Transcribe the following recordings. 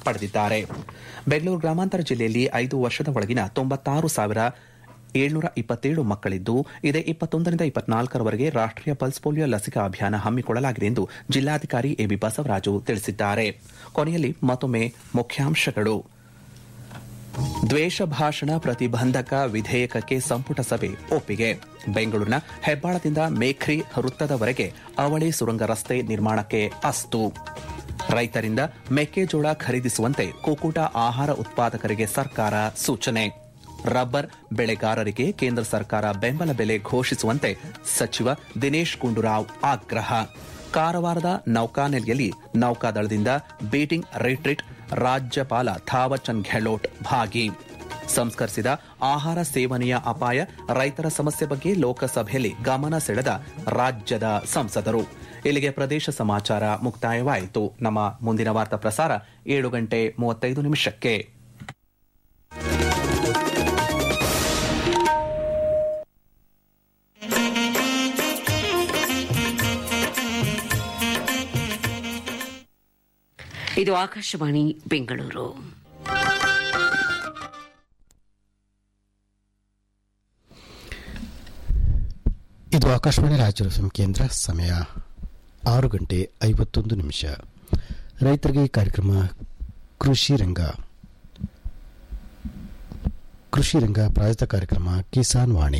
ಪಡೆದಿದ್ದಾರೆ ಬೆಂಗಳೂರು ಗ್ರಾಮಾಂತರ ಜಿಲ್ಲೆಯಲ್ಲಿ ಐದು ವರ್ಷದ ಒಳಗಿನ ತೊಂಬತ್ತಾರು ಸಾವಿರ ಏಳ್ನೂರ ಇಪ್ಪತ್ತೇಳು ಮಕ್ಕಳಿದ್ದು ಇದೇ ಇಪ್ಪತ್ತೊಂದರಿಂದ ಇಪ್ಪತ್ನಾಲ್ಕರವರೆಗೆ ರಾಷ್ಟೀಯ ಪಲ್ಸ್ ಪೋಲಿಯೋ ಲಸಿಕಾ ಅಭಿಯಾನ ಹಮ್ಮಿಕೊಳ್ಳಲಾಗಿದೆ ಎಂದು ಜಿಲ್ಲಾಧಿಕಾರಿ ಎಬಿ ಬಸವರಾಜು ತಿಳಿಸಿದ್ದಾರೆ ಕೊನೆಯಲ್ಲಿ ಮತ್ತೊಮ್ಮೆ ಮುಖ್ಯಾಂಶಗಳು ದ್ವೇಷ ಭಾಷಣ ಪ್ರತಿಬಂಧಕ ವಿಧೇಯಕಕ್ಕೆ ಸಂಪುಟ ಸಭೆ ಒಪ್ಪಿಗೆ ಬೆಂಗಳೂರಿನ ಹೆಬ್ಬಾಳದಿಂದ ಮೇಖ್ರಿ ವೃತ್ತದವರೆಗೆ ಅವಳಿ ಸುರಂಗ ರಸ್ತೆ ನಿರ್ಮಾಣಕ್ಕೆ ಅಸ್ತು ರೈತರಿಂದ ಮೆಕ್ಕೆಜೋಳ ಖರೀದಿಸುವಂತೆ ಕುಕ್ಕುಟ ಆಹಾರ ಉತ್ಪಾದಕರಿಗೆ ಸರ್ಕಾರ ಸೂಚನೆ ರಬ್ಬರ್ ಬೆಳೆಗಾರರಿಗೆ ಕೇಂದ್ರ ಸರ್ಕಾರ ಬೆಂಬಲ ಬೆಲೆ ಘೋಷಿಸುವಂತೆ ಸಚಿವ ದಿನೇಶ್ ಗುಂಡೂರಾವ್ ಆಗ್ರಹ ಕಾರವಾರದ ನೌಕಾನೆಲೆಯಲ್ಲಿ ನೌಕಾದಳದಿಂದ ಬೀಟಿಂಗ್ ರಿಟ್ರೀಟ್ ರಾಜ್ಯಪಾಲ ಥಾವರ್ಚಂದ್ ಗೆಹ್ಲೋಟ್ ಭಾಗಿ ಸಂಸ್ಕರಿಸಿದ ಆಹಾರ ಸೇವನೆಯ ಅಪಾಯ ರೈತರ ಸಮಸ್ಯೆ ಬಗ್ಗೆ ಲೋಕಸಭೆಯಲ್ಲಿ ಗಮನ ಸೆಳೆದ ರಾಜ್ಯದ ಸಂಸದರು ಇಲ್ಲಿಗೆ ಪ್ರದೇಶ ಸಮಾಚಾರ ಮುಕ್ತಾಯವಾಯಿತು ನಮ್ಮ ಮುಂದಿನ ವಾರ್ತಾ ಪ್ರಸಾರ ಏಳು ಗಂಟೆ ಮೂವತ್ತೈದು ನಿಮಿಷಕ್ಕೆ ಇದು ಆಕಾಶವಾಣಿ ಬೆಂಗಳೂರು ಇದು ಆಕಾಶವಾಣಿ ರಾಜ್ಯ ಎಫ್ಎಂ ಕೇಂದ್ರ ಸಮಯ ಆರು ಗಂಟೆ ಐವತ್ತೊಂದು ನಿಮಿಷ ರೈತರಿಗೆ ಈ ಕಾರ್ಯಕ್ರಮ ಕೃಷಿ ರಂಗ ಕೃಷಿ ರಂಗ ಪ್ರಾಯೋಜಿತ ಕಾರ್ಯಕ್ರಮ ಕಿಸಾನ್ ವಾಣಿ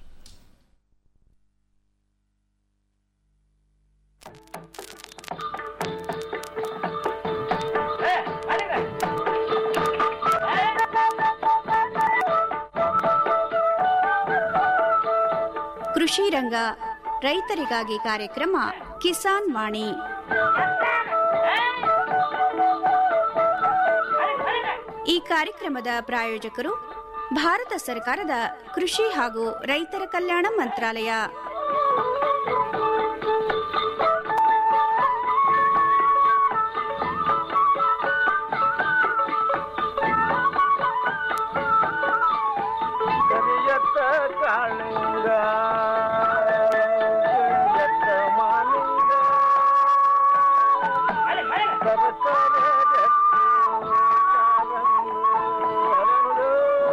ಕೃಷಿ ರಂಗ ರೈತರಿಗಾಗಿ ಕಾರ್ಯಕ್ರಮ ಕಿಸಾನ್ ವಾಣಿ ಈ ಕಾರ್ಯಕ್ರಮದ ಪ್ರಾಯೋಜಕರು ಭಾರತ ಸರ್ಕಾರದ ಕೃಷಿ ಹಾಗೂ ರೈತರ ಕಲ್ಯಾಣ ಮಂತ್ರಾಲಯ ಕರಿಯತ್ತ ಕಾಳಿಂಗ ಕರಿಯತ್ತ ಮಾಲಿಂಗ ಸರಸರ ಜಟ್ಟಿ ಕಾರಂಗು ಹರಳು.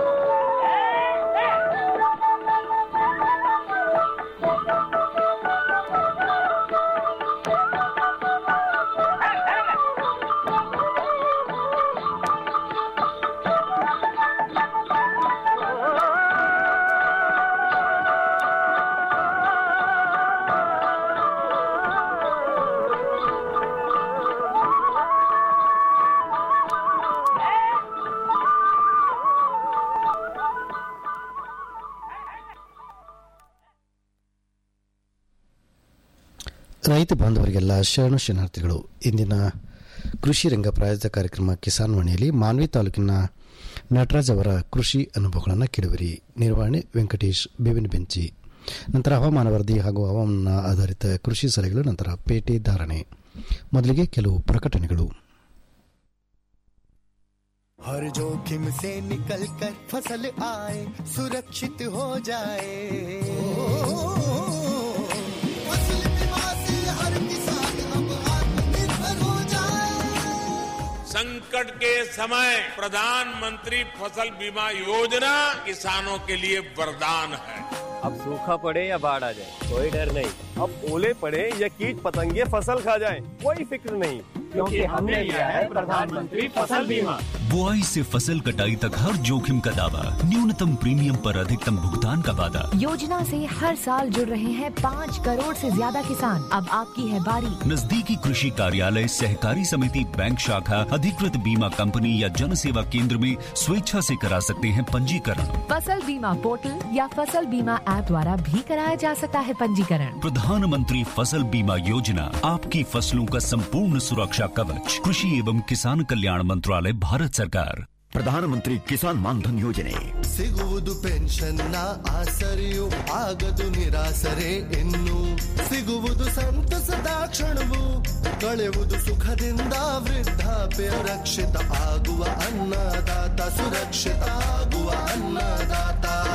ರೈತ ಬಾಂಧವರಿಗೆಲ್ಲ ಶರಣು ಶರಣಾರ್ಥಿಗಳು ಇಂದಿನ ಕೃಷಿ ರಂಗ ಪ್ರಾಯೋಜಿತ ಕಾರ್ಯಕ್ರಮ ಕಿಸಾನ್ ವಾಣಿಯಲ್ಲಿ ಮಾನ್ವಿ ತಾಲೂಕಿನ ನಟರಾಜ್ ಅವರ ಕೃಷಿ ಅನುಭವಗಳನ್ನು ಕೇಳುವಿರಿ ನಿರ್ವಹಣೆ ವೆಂಕಟೇಶ್ ಬೇವಿನ ಬೆಂಚಿ ನಂತರ ಹವಾಮಾನ ವರದಿ ಹಾಗೂ ಹವಾಮಾನ ಆಧಾರಿತ ಕೃಷಿ ಸಲಹೆಗಳು ನಂತರ ಪೇಟೆ ಧಾರಣೆ ಮೊದಲಿಗೆ ಕೆಲವು ಪ್ರಕಟಣೆಗಳು हर जोखिम से निकल कर फसल आए सुरक्षित हो जाए फसल बीमा से हर किसान अब आत्मनिर्भर हो जाए संकट के समय प्रधानमंत्री फसल बीमा योजना किसानों के लिए वरदान है अब सूखा पड़े या बाढ़ आ जाए कोई डर नहीं अब ओले पड़े या कीट पतंगे फसल खा जाए कोई फिक्र नहीं क्योंकि हमने लिया है प्रधानमंत्री फसल बीमा बुआई से फसल कटाई तक हर जोखिम का दावा न्यूनतम प्रीमियम पर अधिकतम भुगतान का वादा योजना से हर साल जुड़ रहे हैं पाँच करोड़ से ज्यादा किसान अब आपकी है बारी नजदीकी कृषि कार्यालय सहकारी समिति बैंक शाखा अधिकृत बीमा कंपनी या जन सेवा केंद्र में स्वेच्छा से करा सकते हैं पंजीकरण फसल बीमा पोर्टल या फसल बीमा ऐप द्वारा भी कराया जा सकता है पंजीकरण प्रधानमंत्री फसल बीमा योजना आपकी फसलों का संपूर्ण सुरक्षा कवच कृषि एवं किसान कल्याण मंत्रालय भारत सरकार ಪ್ರಧಾನಮಂತ್ರಿ ಕಿಸಾನ್ ಮಾನ್ಧನ್ ಯೋಜನೆ ಸಿಗುವುದು ಪೆನ್ಷನ್ನ ಆಸರೆಯು ಆಗದು ನಿರಾಸರೆ ಇನ್ನು ಸಿಗುವುದು ಸಂತಸದ ಕ್ಷಣವು ಕಳೆಯುವುದು ಸುಖದಿಂದ ವೃದ್ಧಾಪ್ಯ ರಕ್ಷಿತ ಆಗುವ ಅನ್ನದಾತ ಸುರಕ್ಷಿತ ಆಗುವ ಅನ್ನದಾತ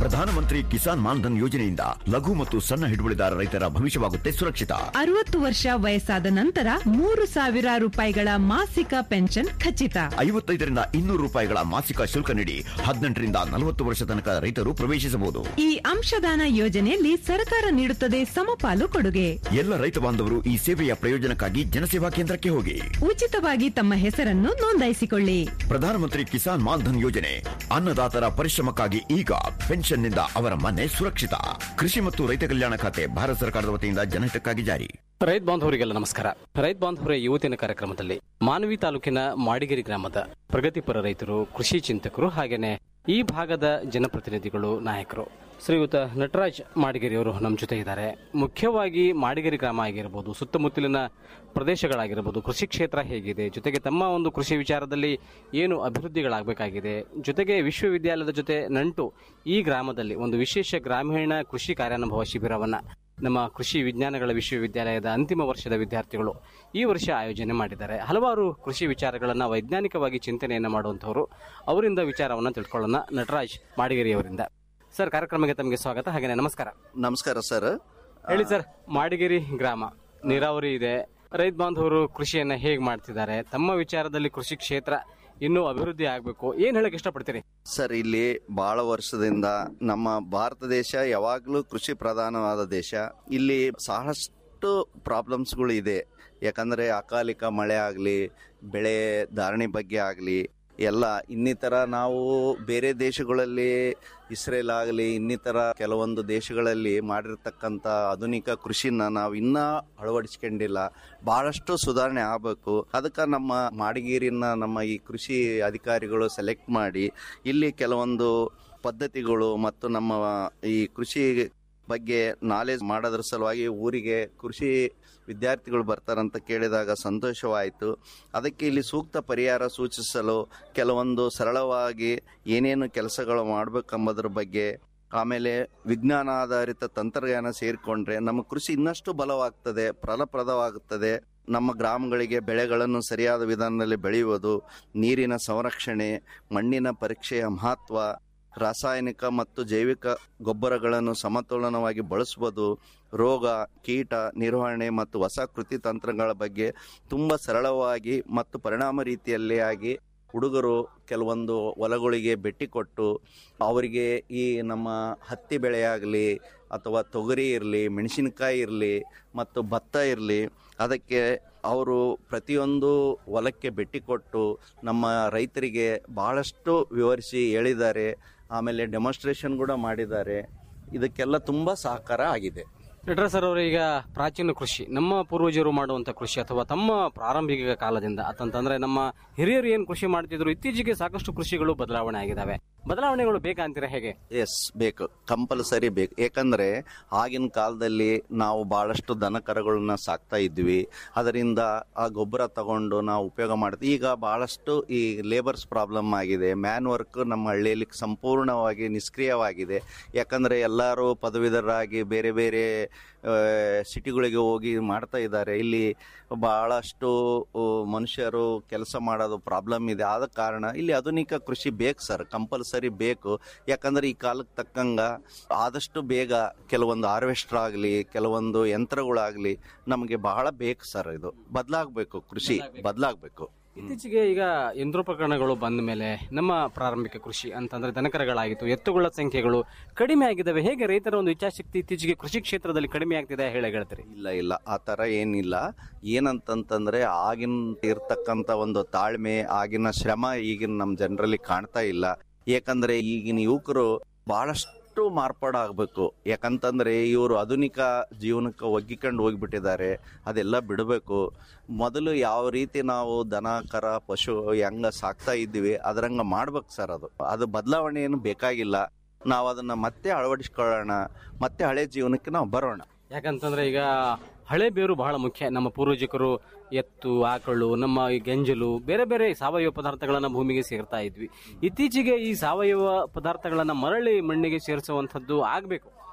ಪ್ರಧಾನಮಂತ್ರಿ ಕಿಸಾನ್ ಮಾನ್ಧನ್ ಯೋಜನೆಯಿಂದ ಲಘು ಮತ್ತು ಸಣ್ಣ ಹಿಡುವಳಿದಾರ ರೈತರ ಭವಿಷ್ಯವಾಗುತ್ತೆ ಸುರಕ್ಷಿತ ಅರವತ್ತು ವರ್ಷ ವಯಸ್ಸಾದ ನಂತರ ಮೂರು ಸಾವಿರ ರೂಪಾಯಿಗಳ ಮಾಸಿಕ ಪೆನ್ಷನ್ ಖಚಿತ ಐವತ್ತೈದರಿಂದ ಇನ್ನೂರು ರೂಪಾಯಿಗಳ ಮಾಸಿಕ ಶುಲ್ಕ ನೀಡಿ ಹದಿನೆಂಟರಿಂದ ನಲವತ್ತು ವರ್ಷ ತನಕ ರೈತರು ಪ್ರವೇಶಿಸಬಹುದು ಈ ಅಂಶದಾನ ಯೋಜನೆಯಲ್ಲಿ ಸರ್ಕಾರ ನೀಡುತ್ತದೆ ಸಮಪಾಲು ಕೊಡುಗೆ ಎಲ್ಲ ರೈತ ಬಾಂಧವರು ಈ ಸೇವೆಯ ಪ್ರಯೋಜನಕ್ಕಾಗಿ ಜನಸೇವಾ ಕೇಂದ್ರಕ್ಕೆ ಹೋಗಿ ಉಚಿತವಾಗಿ ತಮ್ಮ ಹೆಸರನ್ನು ನೋಂದಾಯಿಸಿಕೊಳ್ಳಿ ಪ್ರಧಾನಮಂತ್ರಿ ಕಿಸಾನ್ ಮಾನ್ಧನ್ ಯೋಜನೆ ಅನ್ನದಾತರ ಪರಿಶ್ರಮಕ್ಕಾಗಿ ಈಗ ಪೆನ್ಷನ್ನಿಂದ ಅವರ ಮನೆ ಸುರಕ್ಷಿತ ಕೃಷಿ ಮತ್ತು ರೈತ ಕಲ್ಯಾಣ ಖಾತೆ ಭಾರತ ಸರ್ಕಾರದ ವತಿಯಿಂದ ಜನಹಿತಕ್ಕಾಗಿ ಜಾರಿ ರೈತ ಬಾಂಧವರಿಗೆಲ್ಲ ನಮಸ್ಕಾರ ರೈತ ಬಾಂಧವರ ಇವತ್ತಿನ ಕಾರ್ಯಕ್ರಮದಲ್ಲಿ ಮಾನವಿ ತಾಲೂಕಿನ ಮಾಡಿಗೇರಿ ಗ್ರಾಮದ ಪ್ರಗತಿಪರ ರೈತರು ಕೃಷಿ ಚಿಂತಕರು ಹಾಗೇನೆ ಈ ಭಾಗದ ಜನಪ್ರತಿನಿಧಿಗಳು ನಾಯಕರು ಶ್ರೀಯುತ ನಟರಾಜ್ ಮಾಡಿಗೇರಿ ಅವರು ನಮ್ಮ ಜೊತೆ ಇದ್ದಾರೆ ಮುಖ್ಯವಾಗಿ ಮಾಡಿಗೇರಿ ಗ್ರಾಮ ಆಗಿರ್ಬೋದು ಸುತ್ತಮುತ್ತಲಿನ ಪ್ರದೇಶಗಳಾಗಿರ್ಬೋದು ಕೃಷಿ ಕ್ಷೇತ್ರ ಹೇಗಿದೆ ಜೊತೆಗೆ ತಮ್ಮ ಒಂದು ಕೃಷಿ ವಿಚಾರದಲ್ಲಿ ಏನು ಅಭಿವೃದ್ಧಿಗಳಾಗಬೇಕಾಗಿದೆ ಜೊತೆಗೆ ವಿಶ್ವವಿದ್ಯಾಲಯದ ಜೊತೆ ನಂಟು ಈ ಗ್ರಾಮದಲ್ಲಿ ಒಂದು ವಿಶೇಷ ಗ್ರಾಮೀಣ ಕೃಷಿ ಕಾರ್ಯಾನುಭವ ಶಿಬಿರವನ್ನ ನಮ್ಮ ಕೃಷಿ ವಿಜ್ಞಾನಗಳ ವಿಶ್ವವಿದ್ಯಾಲಯದ ಅಂತಿಮ ವರ್ಷದ ವಿದ್ಯಾರ್ಥಿಗಳು ಈ ವರ್ಷ ಆಯೋಜನೆ ಮಾಡಿದ್ದಾರೆ ಹಲವಾರು ಕೃಷಿ ವಿಚಾರಗಳನ್ನು ವೈಜ್ಞಾನಿಕವಾಗಿ ಚಿಂತನೆಯನ್ನು ಮಾಡುವಂಥವರು ಅವರಿಂದ ವಿಚಾರವನ್ನು ತಿಳ್ಕೊಳ್ಳೋಣ ನಟರಾಜ್ ಮಾಡಿಗೇರಿ ಅವರಿಂದ ಸರ್ ಕಾರ್ಯಕ್ರಮಕ್ಕೆ ತಮಗೆ ಸ್ವಾಗತ ಹಾಗೆ ನಮಸ್ಕಾರ ನಮಸ್ಕಾರ ಸರ್ ಹೇಳಿ ಸರ್ ಮಾಡಿಗೇರಿ ಗ್ರಾಮ ನೀರಾವರಿ ಇದೆ ರೈತ ಬಾಂಧವರು ಕೃಷಿಯನ್ನ ಹೇಗೆ ಮಾಡ್ತಿದ್ದಾರೆ ತಮ್ಮ ವಿಚಾರದಲ್ಲಿ ಕೃಷಿ ಕ್ಷೇತ್ರ ಇನ್ನೂ ಅಭಿವೃದ್ಧಿ ಆಗಬೇಕು ಏನ್ ಹೇಳಕ್ ಇಷ್ಟಪಡ್ತೀರಿ ಸರ್ ಇಲ್ಲಿ ಬಹಳ ವರ್ಷದಿಂದ ನಮ್ಮ ಭಾರತ ದೇಶ ಯಾವಾಗಲೂ ಕೃಷಿ ಪ್ರಧಾನವಾದ ದೇಶ ಇಲ್ಲಿ ಸಾಕಷ್ಟು ಪ್ರಾಬ್ಲಮ್ಸ್ಗಳು ಇದೆ ಯಾಕಂದ್ರೆ ಅಕಾಲಿಕ ಮಳೆ ಆಗಲಿ ಬೆಳೆ ಧಾರಣೆ ಬಗ್ಗೆ ಆಗಲಿ ಎಲ್ಲ ಇನ್ನಿತರ ನಾವು ಬೇರೆ ದೇಶಗಳಲ್ಲಿ ಇಸ್ರೇಲ್ ಆಗಲಿ ಇನ್ನಿತರ ಕೆಲವೊಂದು ದೇಶಗಳಲ್ಲಿ ಮಾಡಿರ್ತಕ್ಕಂಥ ಆಧುನಿಕ ಕೃಷಿನ ನಾವು ಇನ್ನೂ ಅಳವಡಿಸ್ಕೊಂಡಿಲ್ಲ ಬಹಳಷ್ಟು ಸುಧಾರಣೆ ಆಗಬೇಕು ಅದಕ್ಕೆ ನಮ್ಮ ಮಾಡಿಗೀರಿನ ನಮ್ಮ ಈ ಕೃಷಿ ಅಧಿಕಾರಿಗಳು ಸೆಲೆಕ್ಟ್ ಮಾಡಿ ಇಲ್ಲಿ ಕೆಲವೊಂದು ಪದ್ಧತಿಗಳು ಮತ್ತು ನಮ್ಮ ಈ ಕೃಷಿ ಬಗ್ಗೆ ನಾಲೆಜ್ ಮಾಡೋದ್ರ ಸಲುವಾಗಿ ಊರಿಗೆ ಕೃಷಿ ವಿದ್ಯಾರ್ಥಿಗಳು ಬರ್ತಾರಂತ ಕೇಳಿದಾಗ ಸಂತೋಷವಾಯಿತು ಅದಕ್ಕೆ ಇಲ್ಲಿ ಸೂಕ್ತ ಪರಿಹಾರ ಸೂಚಿಸಲು ಕೆಲವೊಂದು ಸರಳವಾಗಿ ಏನೇನು ಕೆಲಸಗಳು ಮಾಡಬೇಕೆಂಬುದ್ರ ಬಗ್ಗೆ ಆಮೇಲೆ ವಿಜ್ಞಾನ ಆಧಾರಿತ ತಂತ್ರಜ್ಞಾನ ಸೇರಿಕೊಂಡ್ರೆ ನಮ್ಮ ಕೃಷಿ ಇನ್ನಷ್ಟು ಬಲವಾಗ್ತದೆ ಫಲಪ್ರದವಾಗುತ್ತದೆ ನಮ್ಮ ಗ್ರಾಮಗಳಿಗೆ ಬೆಳೆಗಳನ್ನು ಸರಿಯಾದ ವಿಧಾನದಲ್ಲಿ ಬೆಳೆಯುವುದು ನೀರಿನ ಸಂರಕ್ಷಣೆ ಮಣ್ಣಿನ ಪರೀಕ್ಷೆಯ ಮಹತ್ವ ರಾಸಾಯನಿಕ ಮತ್ತು ಜೈವಿಕ ಗೊಬ್ಬರಗಳನ್ನು ಸಮತೋಲನವಾಗಿ ಬಳಸುವುದು ರೋಗ ಕೀಟ ನಿರ್ವಹಣೆ ಮತ್ತು ಹೊಸ ಕೃತಿ ತಂತ್ರಗಳ ಬಗ್ಗೆ ತುಂಬ ಸರಳವಾಗಿ ಮತ್ತು ಪರಿಣಾಮ ರೀತಿಯಲ್ಲಿ ಆಗಿ ಹುಡುಗರು ಕೆಲವೊಂದು ಹೊಲಗಳಿಗೆ ಭೇಟಿ ಕೊಟ್ಟು ಅವರಿಗೆ ಈ ನಮ್ಮ ಹತ್ತಿ ಬೆಳೆಯಾಗಲಿ ಅಥವಾ ತೊಗರಿ ಇರಲಿ ಮೆಣಸಿನಕಾಯಿ ಇರಲಿ ಮತ್ತು ಭತ್ತ ಇರಲಿ ಅದಕ್ಕೆ ಅವರು ಪ್ರತಿಯೊಂದು ಹೊಲಕ್ಕೆ ಭೇಟಿ ಕೊಟ್ಟು ನಮ್ಮ ರೈತರಿಗೆ ಬಹಳಷ್ಟು ವಿವರಿಸಿ ಹೇಳಿದ್ದಾರೆ ಆಮೇಲೆ ಡೆಮಾನ್ಸ್ಟ್ರೇಷನ್ ಕೂಡ ಮಾಡಿದ್ದಾರೆ ಇದಕ್ಕೆಲ್ಲ ತುಂಬ ಸಹಕಾರ ಆಗಿದೆ ನಟರ ಸರ್ ಅವರು ಈಗ ಪ್ರಾಚೀನ ಕೃಷಿ ನಮ್ಮ ಪೂರ್ವಜರು ಮಾಡುವಂತ ಕೃಷಿ ಅಥವಾ ತಮ್ಮ ಪ್ರಾರಂಭಿಕ ಕಾಲದಿಂದ ಅಂತಂತಂದ್ರೆ ನಮ್ಮ ಹಿರಿಯರು ಏನ್ ಕೃಷಿ ಮಾಡ್ತಿದ್ರು ಇತ್ತೀಚೆಗೆ ಸಾಕಷ್ಟು ಕೃಷಿಗಳು ಬದಲಾವಣೆ ಆಗಿದಾವೆ ಬದಲಾವಣೆಗಳು ಬೇಕಂತೀರಾ ಹೇಗೆ ಎಸ್ ಬೇಕು ಕಂಪಲ್ಸರಿ ಬೇಕು ಯಾಕಂದ್ರೆ ಆಗಿನ ಕಾಲದಲ್ಲಿ ನಾವು ಬಹಳಷ್ಟು ದನ ಕರುಗಳನ್ನ ಸಾಕ್ತಾ ಇದ್ವಿ ಅದರಿಂದ ಆ ಗೊಬ್ಬರ ತಗೊಂಡು ನಾವು ಉಪಯೋಗ ಮಾಡ್ತೀವಿ ಈಗ ಬಹಳಷ್ಟು ಈ ಲೇಬರ್ಸ್ ಪ್ರಾಬ್ಲಮ್ ಆಗಿದೆ ಮ್ಯಾನ್ ವರ್ಕ್ ನಮ್ಮ ಹಳ್ಳಿಯಲ್ಲಿ ಸಂಪೂರ್ಣವಾಗಿ ನಿಷ್ಕ್ರಿಯವಾಗಿದೆ ಯಾಕಂದ್ರೆ ಎಲ್ಲರೂ ಪದವೀಧರರಾಗಿ ಬೇರೆ ಬೇರೆ ಆ, ಸಿಟಿಗಳಿಗೆ ಹೋಗಿ ಮಾಡ್ತಾ ಇದ್ದಾರೆ ಇಲ್ಲಿ ಬಹಳಷ್ಟು ಆ, ಮನುಷ್ಯರು ಕೆಲಸ ಮಾಡೋದು ಪ್ರಾಬ್ಲಮ್ ಇದೆ ಆದ ಕಾರಣ ಇಲ್ಲಿ ಆಧುನಿಕ ಕೃಷಿ ಬೇಕು ಸರ್ ಕಂಪಲ್ಸರಿ ಬೇಕು ಯಾಕಂದ್ರೆ ಈ ಕಾಲಕ್ಕೆ ತಕ್ಕಂಗ ಆದಷ್ಟು ಬೇಗ ಕೆಲವೊಂದು ಹಾರ್ವೆಸ್ಟರ್ ಆಗಲಿ ಕೆಲವೊಂದು ಯಂತ್ರಗಳಾಗಲಿ ನಮಗೆ ಬಹಳ ಬೇಕು ಸರ್ ಇದು ಬದಲಾಗಬೇಕು ಕೃಷಿ ಬದಲಾಗಬೇಕು ಇತ್ತೀಚೆಗೆ ಈಗ ಯಂತ್ರೋಪಕರಣಗಳು ಬಂದ ಮೇಲೆ ನಮ್ಮ ಪ್ರಾರಂಭಿಕ ಕೃಷಿ ಅಂತಂದ್ರೆ ದನಕರಗಳಾಗಿತ್ತು ಎತ್ತುಗಳ ಸಂಖ್ಯೆಗಳು ಕಡಿಮೆ ಆಗಿದ್ದಾವೆ ಹೇಗೆ ರೈತರ ಒಂದು ಇಚ್ಛಾಶಕ್ತಿ ಇತ್ತೀಚೆಗೆ ಕೃಷಿ ಕ್ಷೇತ್ರದಲ್ಲಿ ಕಡಿಮೆ ಆಗ್ತಿದೆ ಹೇಳಿ ಹೇಳ್ತೀರಿ ಇಲ್ಲ ಇಲ್ಲ ಆ ಥರ ಏನಿಲ್ಲ ಏನಂತಂತಂದ್ರೆ ಆಗಿನ ಇರ್ತಕ್ಕಂಥ ಒಂದು ತಾಳ್ಮೆ ಆಗಿನ ಶ್ರಮ ಈಗಿನ ನಮ್ಮ ಜನರಲ್ಲಿ ಕಾಣ್ತಾ ಇಲ್ಲ ಯಾಕಂದ್ರೆ ಈಗಿನ ಯುವಕರು ಬಹಳಷ್ಟು ಮಾರ್ಪಾಡಾಗಬೇಕು ಯಾಕಂತಂದ್ರೆ ಇವರು ಆಧುನಿಕ ಜೀವನಕ್ಕೆ ಒಗ್ಗಿಕೊಂಡು ಹೋಗ್ಬಿಟ್ಟಿದ್ದಾರೆ ಅದೆಲ್ಲ ಬಿಡಬೇಕು ಮೊದಲು ಯಾವ ರೀತಿ ನಾವು ದನ ಕರ ಪಶು ಹೆಂಗ ಸಾಕ್ತಾ ಇದ್ದೀವಿ ಅದರಂಗ ಮಾಡ್ಬೇಕು ಸರ್ ಅದು ಅದು ಬದಲಾವಣೆ ಏನು ಬೇಕಾಗಿಲ್ಲ ನಾವು ಅದನ್ನ ಮತ್ತೆ ಅಳವಡಿಸ್ಕೊಳ್ಳೋಣ ಮತ್ತೆ ಹಳೆ ಜೀವನಕ್ಕೆ ನಾವು ಬರೋಣ ಯಾಕಂತಂದ್ರೆ ಈಗ ಹಳೆ ಬೇರು ಬಹಳ ಮುಖ್ಯ ನಮ್ಮ ಪೂರ್ವಜಕರು ಎತ್ತು ಆಕಳು ನಮ್ಮ ಈ ಗೆಂಜಲು ಬೇರೆ ಬೇರೆ ಸಾವಯವ ಪದಾರ್ಥಗಳನ್ನ ಭೂಮಿಗೆ ಸೇರ್ತಾ ಇದ್ವಿ ಇತ್ತೀಚೆಗೆ ಈ ಸಾವಯವ ಪದಾರ್ಥಗಳನ್ನ ಮರಳಿ ಮಣ್ಣಿಗೆ ಸೇರಿಸುವಂತದ್ದು ಆಗ್ಬೇಕು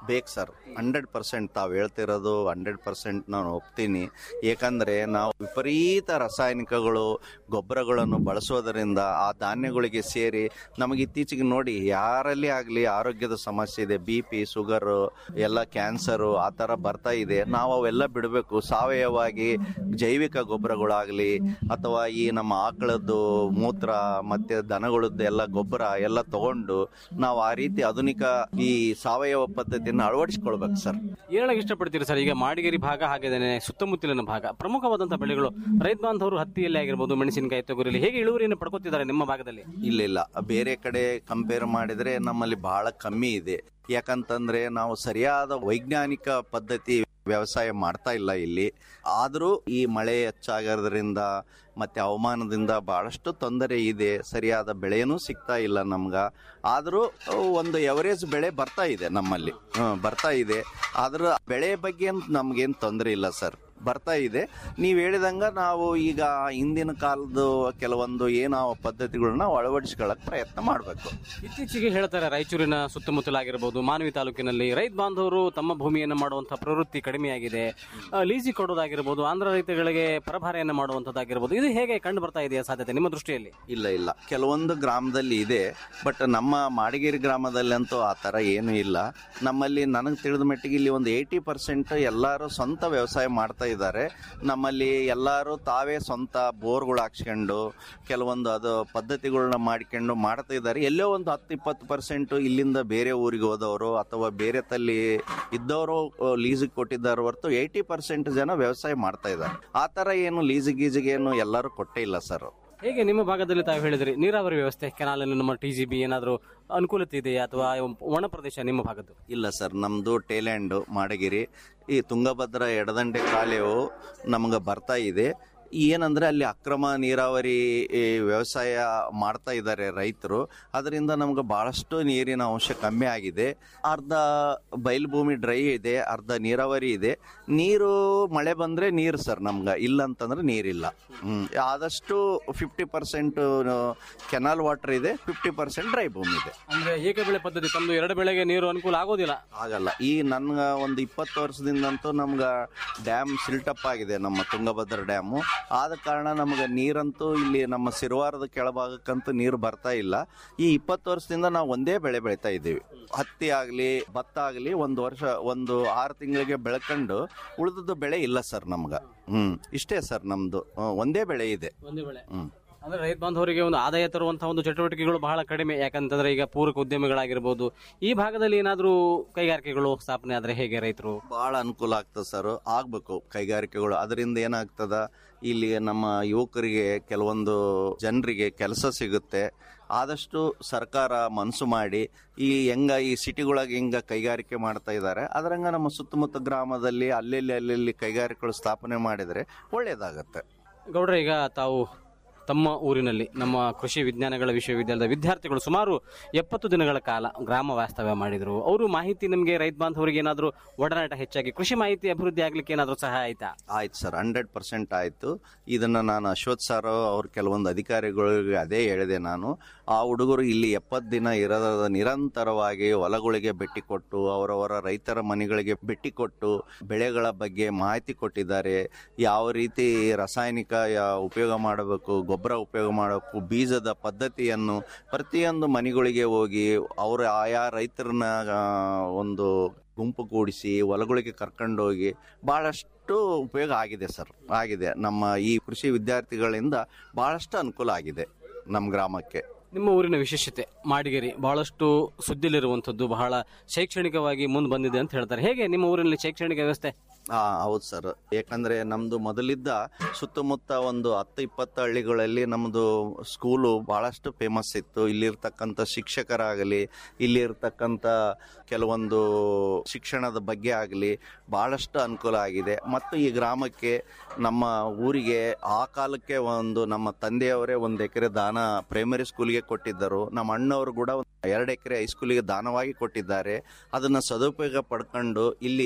ಬೇಕು ಸರ್ ಹಂಡ್ರೆಡ್ ಪರ್ಸೆಂಟ್ ತಾವು ಹೇಳ್ತಿರೋದು ಹಂಡ್ರೆಡ್ ಪರ್ಸೆಂಟ್ ನಾನು ಒಪ್ತೀನಿ ಏಕೆಂದರೆ ನಾವು ವಿಪರೀತ ರಾಸಾಯನಿಕಗಳು ಗೊಬ್ಬರಗಳನ್ನು ಬಳಸೋದರಿಂದ ಆ ಧಾನ್ಯಗಳಿಗೆ ಸೇರಿ ನಮಗೆ ಇತ್ತೀಚೆಗೆ ನೋಡಿ ಯಾರಲ್ಲಿ ಆಗಲಿ ಆರೋಗ್ಯದ ಸಮಸ್ಯೆ ಇದೆ ಬಿ ಪಿ ಶುಗರು ಎಲ್ಲ ಕ್ಯಾನ್ಸರು ಆ ಥರ ಬರ್ತಾ ಇದೆ ನಾವು ಅವೆಲ್ಲ ಬಿಡಬೇಕು ಸಾವಯವಾಗಿ ಜೈವಿಕ ಗೊಬ್ಬರಗಳಾಗಲಿ ಅಥವಾ ಈ ನಮ್ಮ ಆಕಳದ್ದು ಮೂತ್ರ ಮತ್ತೆ ದನಗಳದ್ದು ಎಲ್ಲ ಗೊಬ್ಬರ ಎಲ್ಲ ತಗೊಂಡು ನಾವು ಆ ರೀತಿ ಆಧುನಿಕ ಈ ಸಾವಯವ ಪದ್ಧತಿಯನ್ನು ಅಳವಡಿಸ್ಕೊಳ್ಬೇಕು ಸರ್ ಏಳಕ್ಕೆ ಇಷ್ಟಪಡ್ತೀರಿ ಸರ್ ಈಗ ಮಾಡಿಗೇರಿ ಭಾಗ ಹಾಗೇನೆ ಸುತ್ತಮುತ್ತಲಿನ ಭಾಗ ಪ್ರಮುಖವಾದಂತಹ ಬೆಳೆಗಳು ರೈತ ಬಾಂಧವರು ಹತ್ತಿಯಲ್ಲಿ ಆಗಿರ್ಬೋದು ಮೆಣಸಿನಕಾಯಿ ತೊಗರಿಲಿ ಹೇಗೆ ಇಳುವರಿಯನ್ನು ಪಡ್ಕೋತಿದ್ದಾರೆ ನಿಮ್ಮ ಭಾಗದಲ್ಲಿ ಇಲ್ಲ ಇಲ್ಲ ಬೇರೆ ಕಡೆ ಕಂಪೇರ್ ಮಾಡಿದ್ರೆ ನಮ್ಮಲ್ಲಿ ಬಹಳ ಕಮ್ಮಿ ಇದೆ ಯಾಕಂತಂದ್ರೆ ನಾವು ಸರಿಯಾದ ವೈಜ್ಞಾನಿಕ ಪದ್ಧತಿ ವ್ಯವಸಾಯ ಮಾಡ್ತಾ ಇಲ್ಲ ಇಲ್ಲಿ ಆದರೂ ಈ ಮಳೆ ಹೆಚ್ಚಾಗೋದ್ರಿಂದ ಮತ್ತೆ ಹವಾಮಾನದಿಂದ ಬಹಳಷ್ಟು ತೊಂದರೆ ಇದೆ ಸರಿಯಾದ ಬೆಳೆನೂ ಸಿಗ್ತಾ ಇಲ್ಲ ನಮ್ಗ ಆದರೂ ಒಂದು ಎವರೇಜ್ ಬೆಳೆ ಬರ್ತಾ ಇದೆ ನಮ್ಮಲ್ಲಿ ಹ್ಮ್, ಬರ್ತಾ ಇದೆ ಆದ್ರ ಬೆಳೆ ಬಗ್ಗೆ ನಮ್ಗೇನು ತೊಂದರೆ ಇಲ್ಲ ಸರ್ ಬರ್ತಾ ಇದೆ ನೀವು ಹೇಳಿದಂಗ ನಾವು ಈಗ ಹಿಂದಿನ ಕಾಲದ ಕೆಲವೊಂದು ಏನೋ ಪದ್ಧತಿಗಳನ್ನ ಅಳವಡಿಸ್ಕೊಳ್ಳಕ್ ಪ್ರಯತ್ನ ಮಾಡಬೇಕು ಇತ್ತೀಚೆಗೆ ಹೇಳ್ತಾರೆ ರಾಯಚೂರಿನ ಸುತ್ತಮುತ್ತಲಾಗಿರ್ಬೋದು ಮಾನವಿ ತಾಲೂಕಿನಲ್ಲಿ ರೈತ ಬಾಂಧವರು ತಮ್ಮ ಭೂಮಿಯನ್ನು ಮಾಡುವಂತಹ ಪ್ರವೃತ್ತಿ ಕಡಿಮೆಯಾಗಿದೆ ಆ, ಲೀಸಿಗೆ ಕೊಡೋದಾಗಿರ್ಬೋದು ಆಂಧ್ರ ರೈತಗಳಿಗೆ ಪರಭಾರೆಯನ್ನು ಮಾಡುವಂತದ್ದಾಗಿರ್ಬೋದು ಇದು ಹೇಗೆ ಕಂಡು ಬರ್ತಾ ಇದೆಯಾ ಸಾಧ್ಯತೆ ನಿಮ್ಮ ದೃಷ್ಟಿಯಲ್ಲಿ ಇಲ್ಲ ಇಲ್ಲ ಕೆಲವೊಂದು ಗ್ರಾಮದಲ್ಲಿ ಇದೆ ಬಟ್ ನಮ್ಮ ಮಾಡಿಗೇರಿ ಗ್ರಾಮದಲ್ಲಂತೂ ಆ ಥರ ಏನೂ ಇಲ್ಲ ನಮ್ಮಲ್ಲಿ ನನಗೆ ತಿಳಿದ ಮಟ್ಟಿಗೆ ಇಲ್ಲಿ ಒಂದು ಏಯ್ಟಿ ಪರ್ಸೆಂಟ್ ಎಲ್ಲರೂ ಸ್ವಂತ ವ್ಯವಸಾಯ ಮಾಡ್ತಾ ಇದ್ದಾರೆ ನಮ್ಮಲ್ಲಿ ಎಲ್ಲರೂ ತಾವೇ ಸ್ವಂತ ಬೋರ್ಗಳು ಹಾಕ್ಸ್ಕೊಂಡು ಕೆಲವೊಂದು ಅದು ಪದ್ಧತಿಗಳನ್ನ ಮಾಡ್ಕೊಂಡು ಮಾಡ್ತಾ ಇದ್ದಾರೆ ಎಲ್ಲೋ ಒಂದು ಹತ್ತು ಇಪ್ಪತ್ತು ಪರ್ಸೆಂಟ್ ಇಲ್ಲಿಂದ ಬೇರೆ ಊರಿಗೆ ಹೋದವರು ಅಥವಾ ಬೇರೆ ತಲ್ಲಿ ಇದ್ದವರು ಲೀಸಿಗೆ ಕೊಟ್ಟಿದ್ದಾರೆ ಹೊರತು ಏಯ್ಟಿ ಪರ್ಸೆಂಟ್ ಜನ ವ್ಯವಸಾಯ ಮಾಡ್ತಾ ಇದ್ದಾರೆ ಆ ಥರ ಏನು ಲೀಸಿಗೆ ಗೀಸಿಗೆ ಏನು ಎಲ್ಲರೂ ಕೊಟ್ಟೇ ಇಲ್ಲ ಸರ್ ಹೇಗೆ ನಿಮ್ಮ ಭಾಗದಲ್ಲಿ ತಾವು ಹೇಳಿದ್ರಿ ನೀರಾವರಿ ವ್ಯವಸ್ಥೆ ಕೆನಾಲ್ ನಮ್ಮ ಟಿ ಜಿ ಬಿ ಏನಾದರೂ ಅನುಕೂಲತೆ ಇದೆಯಾ ಅಥವಾ ಒಣ ಪ್ರದೇಶ ನಿಮ್ಮ ಭಾಗದ್ದು ಇಲ್ಲ ಸರ್ ನಮ್ಮದು ಟೇಲ್ಯಾಂಡ್ ಮಾಡಗಿರಿ ಈ ತುಂಗಭದ್ರಾ ಎಡದಂಡೆ ಕಾಲೆಯು ನಮ್ಗೆ ಬರ್ತಾ ಇದೆ ಏನಂದ್ರೆ ಅಲ್ಲಿ ಅಕ್ರಮ ನೀರಾವರಿ ಈ, ವ್ಯವಸಾಯ ಮಾಡ್ತಾ ಇದ್ದಾರೆ ರೈತರು ಅದರಿಂದ ನಮ್ಗೆ ಬಹಳಷ್ಟು ನೀರಿನ ಅಂಶ ಕಮ್ಮಿ ಆಗಿದೆ ಅರ್ಧ ಬಯಲು ಭೂಮಿ ಡ್ರೈ ಇದೆ ಅರ್ಧ ನೀರಾವರಿ ಇದೆ ನೀರು ಮಳೆ ಬಂದ್ರೆ ನೀರು ಸರ್ ನಮ್ಗೆ ಇಲ್ಲ ಅಂತಂದ್ರೆ ನೀರಿಲ್ಲ ಹ್ಮ್ ಆದಷ್ಟು ಫಿಫ್ಟಿ ಪರ್ಸೆಂಟ್ ಕೆನಾಲ್ ವಾಟರ್ ಇದೆ ಫಿಫ್ಟಿ ಪರ್ಸೆಂಟ್ ಡ್ರೈ ಭೂಮಿ ಇದೆ ಅಂದ್ರೆ ಏಕ ಬೆಳೆ ಪದ್ಧತಿ ತಮ್ಮದು ಎರಡು ಬೆಳೆಗೆ ನೀರು ಅನುಕೂಲ ಆಗೋದಿಲ್ಲ ಆಗಲ್ಲ ಈ ನನ್ಗ ಒಂದು ಇಪ್ಪತ್ತು ವರ್ಷದಿಂದಂತೂ ನಮ್ಗ ಡ್ಯಾಮ್ ಸಿಲ್ಟಪ್ ಆಗಿದೆ ನಮ್ಮ ತುಂಗಭದ್ರಾ ಡ್ಯಾಮು ಆದ ಕಾರಣ ನಮ್ಗೆ ನೀರಂತೂ ಇಲ್ಲಿ ನಮ್ಮ ಸಿರುವಾರದ ಕೆಳಭಾಗಕ್ಕಂತೂ ನೀರು ಬರ್ತಾ ಇಲ್ಲ ಈ ಇಪ್ಪತ್ತು ವರ್ಷದಿಂದ ನಾವು ಒಂದೇ ಬೆಳೆ ಬೆಳಿತಾ ಇದ್ದೀವಿ ಹತ್ತಿ ಆಗಲಿ ಭತ್ತ ಆಗಲಿ ಒಂದು ವರ್ಷ ಒಂದು ಆರು ತಿಂಗಳಿಗೆ ಬೆಳ್ಕೊಂಡು ಉಳಿದದ್ದು ಬೆಳೆ ಇಲ್ಲ ಸರ್ ನಮ್ಗ ಹ್ಮ್ ಇಷ್ಟೇ ಸರ್ ನಮ್ದು ಹ್ಮ್, ಒಂದೇ ಬೆಳೆ ಇದೆ ಒಂದೇ ಬೆಳೆ ಹ್ಮ್ ಅಂದ್ರೆ ರೈತ ಬಾಂಧವರಿಗೆ ಒಂದು ಆದಾಯ ತರುವಂತಹ ಒಂದು ಚಟುವಟಿಕೆಗಳು ಬಹಳ ಕಡಿಮೆ ಯಾಕಂತಂದ್ರೆ ಈಗ ಪೂರಕ ಉದ್ಯಮಿಗಳಾಗಿರ್ಬೋದು ಈ ಭಾಗದಲ್ಲಿ ಏನಾದ್ರೂ ಕೈಗಾರಿಕೆಗಳು ಸ್ಥಾಪನೆ ಆದ್ರೆ ಹೇಗೆ ರೈತರು ಬಹಳ ಅನುಕೂಲ ಆಗ್ತದೆ ಸರ್ ಆಗ್ಬೇಕು ಕೈಗಾರಿಕೆಗಳು ಅದರಿಂದ ಏನಾಗ್ತದ ಇಲ್ಲಿ ನಮ್ಮ ಯುವಕರಿಗೆ ಕೆಲವೊಂದು ಜನರಿಗೆ ಕೆಲಸ ಸಿಗುತ್ತೆ ಆದಷ್ಟು ಸರ್ಕಾರ ಮನಸ್ಸು ಮಾಡಿ ಈ ಹೆಂಗ ಈ ಸಿಟಿಗಳಾಗ ಹೆಂಗ ಕೈಗಾರಿಕೆ ಮಾಡ್ತಾ ಇದ್ದಾರೆ ಅದರಂಗ ನಮ್ಮ ಸುತ್ತಮುತ್ತ ಗ್ರಾಮದಲ್ಲಿ ಅಲ್ಲೆಲ್ಲಿ ಅಲ್ಲೆಲ್ಲಿ ಕೈಗಾರಿಕೆಗಳು ಸ್ಥಾಪನೆ ಮಾಡಿದರೆ ಒಳ್ಳೇದಾಗತ್ತೆ ಗೌಡ್ರೆ ಈಗ ತಾವು ತಮ್ಮ ಊರಿನಲ್ಲಿ ನಮ್ಮ ಕೃಷಿ ವಿಜ್ಞಾನಗಳ ವಿಶ್ವವಿದ್ಯಾಲಯದ ವಿದ್ಯಾರ್ಥಿಗಳು ಸುಮಾರು ಎಪ್ಪತ್ತು ದಿನಗಳ ಕಾಲ ಗ್ರಾಮ ವಾಸ್ತವ್ಯ ಮಾಡಿದ್ರು ಅವರು ಮಾಹಿತಿ ನಮಗೆ ರೈತ ಬಾಂಧವರಿಗೆ ಏನಾದರೂ ಒಡನಾಟ ಹೆಚ್ಚಾಗಿ ಕೃಷಿ ಮಾಹಿತಿ ಅಭಿವೃದ್ಧಿ ಆಗ್ಲಿಕ್ಕೆ ಏನಾದರೂ ಸಹಾಯ ಆಯ್ತಾ ಆಯ್ತು ಸರ್ ಹಂಡ್ರೆಡ್ ಪರ್ಸೆಂಟ್ ಆಯ್ತು ಇದನ್ನ ನಾನು ಅಶ್ವಥ್ ಸರ್ ಅವ್ರ ಕೆಲವೊಂದು ಅಧಿಕಾರಿಗಳಿಗೆ ಅದೇ ಹೇಳಿದೆ ನಾನು ಆ ಹುಡುಗರು ಇಲ್ಲಿ ಎಪ್ಪತ್ತು ದಿನ ಇರೋದ ನಿರಂತರವಾಗಿ ಹೊಲಗಳಿಗೆ ಭೇಟಿ ಕೊಟ್ಟು ಅವರವರ ರೈತರ ಮನೆಗಳಿಗೆ ಭೇಟಿ ಕೊಟ್ಟು ಬೆಳೆಗಳ ಬಗ್ಗೆ ಮಾಹಿತಿ ಕೊಟ್ಟಿದ್ದಾರೆ ಯಾವ ರೀತಿ ರಾಸಾಯನಿಕ ಯಾ- ಉಪಯೋಗ ಮಾಡಬೇಕು ಗೊಬ್ಬರ ಉಪಯೋಗ ಮಾಡಬೇಕು ಬೀಜದ ಪದ್ಧತಿಯನ್ನು ಪ್ರತಿಯೊಂದು ಮನೆಗಳಿಗೆ ಹೋಗಿ ಅವರು ಆಯಾ ರೈತರನ್ನ ಆ, ಒಂದು ಗುಂಪು ಕೂಡಿಸಿ ಹೊಲಗಳಿಗೆ ಕರ್ಕೊಂಡೋಗಿ ಬಹಳಷ್ಟು ಉಪಯೋಗ ಆಗಿದೆ ಸರ್ ಆಗಿದೆ ನಮ್ಮ ಈ ಕೃಷಿ ವಿದ್ಯಾರ್ಥಿಗಳಿಂದ ಬಹಳಷ್ಟು ಅನುಕೂಲ ಆಗಿದೆ ನಮ್ಮ ಗ್ರಾಮಕ್ಕೆ ನಿಮ್ಮ ಊರಿನ ವಿಶೇಷತೆ ಮಾಡಿಗೇರಿ ಬಹಳಷ್ಟು ಸುದ್ದಿಲಿರುವಂಥದ್ದು ಬಹಳ ಶೈಕ್ಷಣಿಕವಾಗಿ ಮುಂದೆ ಬಂದಿದೆ ಅಂತ ಹೇಳ್ತಾರೆ ಹೇಗೆ ನಿಮ್ಮ ಊರಿನಲ್ಲಿ ಶೈಕ್ಷಣಿಕ ವ್ಯವಸ್ಥೆ ಆ ಹೌದು ಸರ್ ಯಾಕಂದ್ರೆ ನಮ್ದು ಮೊದಲಿದ್ದ ಸುತ್ತಮುತ್ತ ಒಂದು ಹತ್ತು ಇಪ್ಪತ್ತು ಹಳ್ಳಿಗಳಲ್ಲಿ ನಮ್ದು ಸ್ಕೂಲು ಬಹಳಷ್ಟು ಫೇಮಸ್ ಇತ್ತು ಇಲ್ಲಿರ್ತಕ್ಕಂಥ ಶಿಕ್ಷಕರಾಗಲಿ ಇಲ್ಲಿರ್ತಕ್ಕಂಥ ಕೆಲವೊಂದು ಶಿಕ್ಷಣದ ಬಗ್ಗೆ ಆಗಲಿ ಬಹಳಷ್ಟು ಅನುಕೂಲ ಆಗಿದೆ ಮತ್ತು ಈ ಗ್ರಾಮಕ್ಕೆ ನಮ್ಮ ಊರಿಗೆ ಆ ಕಾಲಕ್ಕೆ ಒಂದು ನಮ್ಮ ತಂದೆಯವರೇ ಒಂದು ಎಕರೆ ದಾನ ಪ್ರೈಮರಿ ಸ್ಕೂಲ್ಗೆ ಕೊಟ್ಟಿದ್ದರು ನಮ್ಮ ಅಣ್ಣವರು ಕೂಡ ಒಂದು ಎರಡು ಎಕರೆ ಹೈಸ್ಕೂಲಿಗೆ ದಾನವಾಗಿ ಕೊಟ್ಟಿದ್ದಾರೆ ಅದನ್ನ ಸದುಪಯೋಗ ಪಡ್ಕೊಂಡು ಇಲ್ಲಿ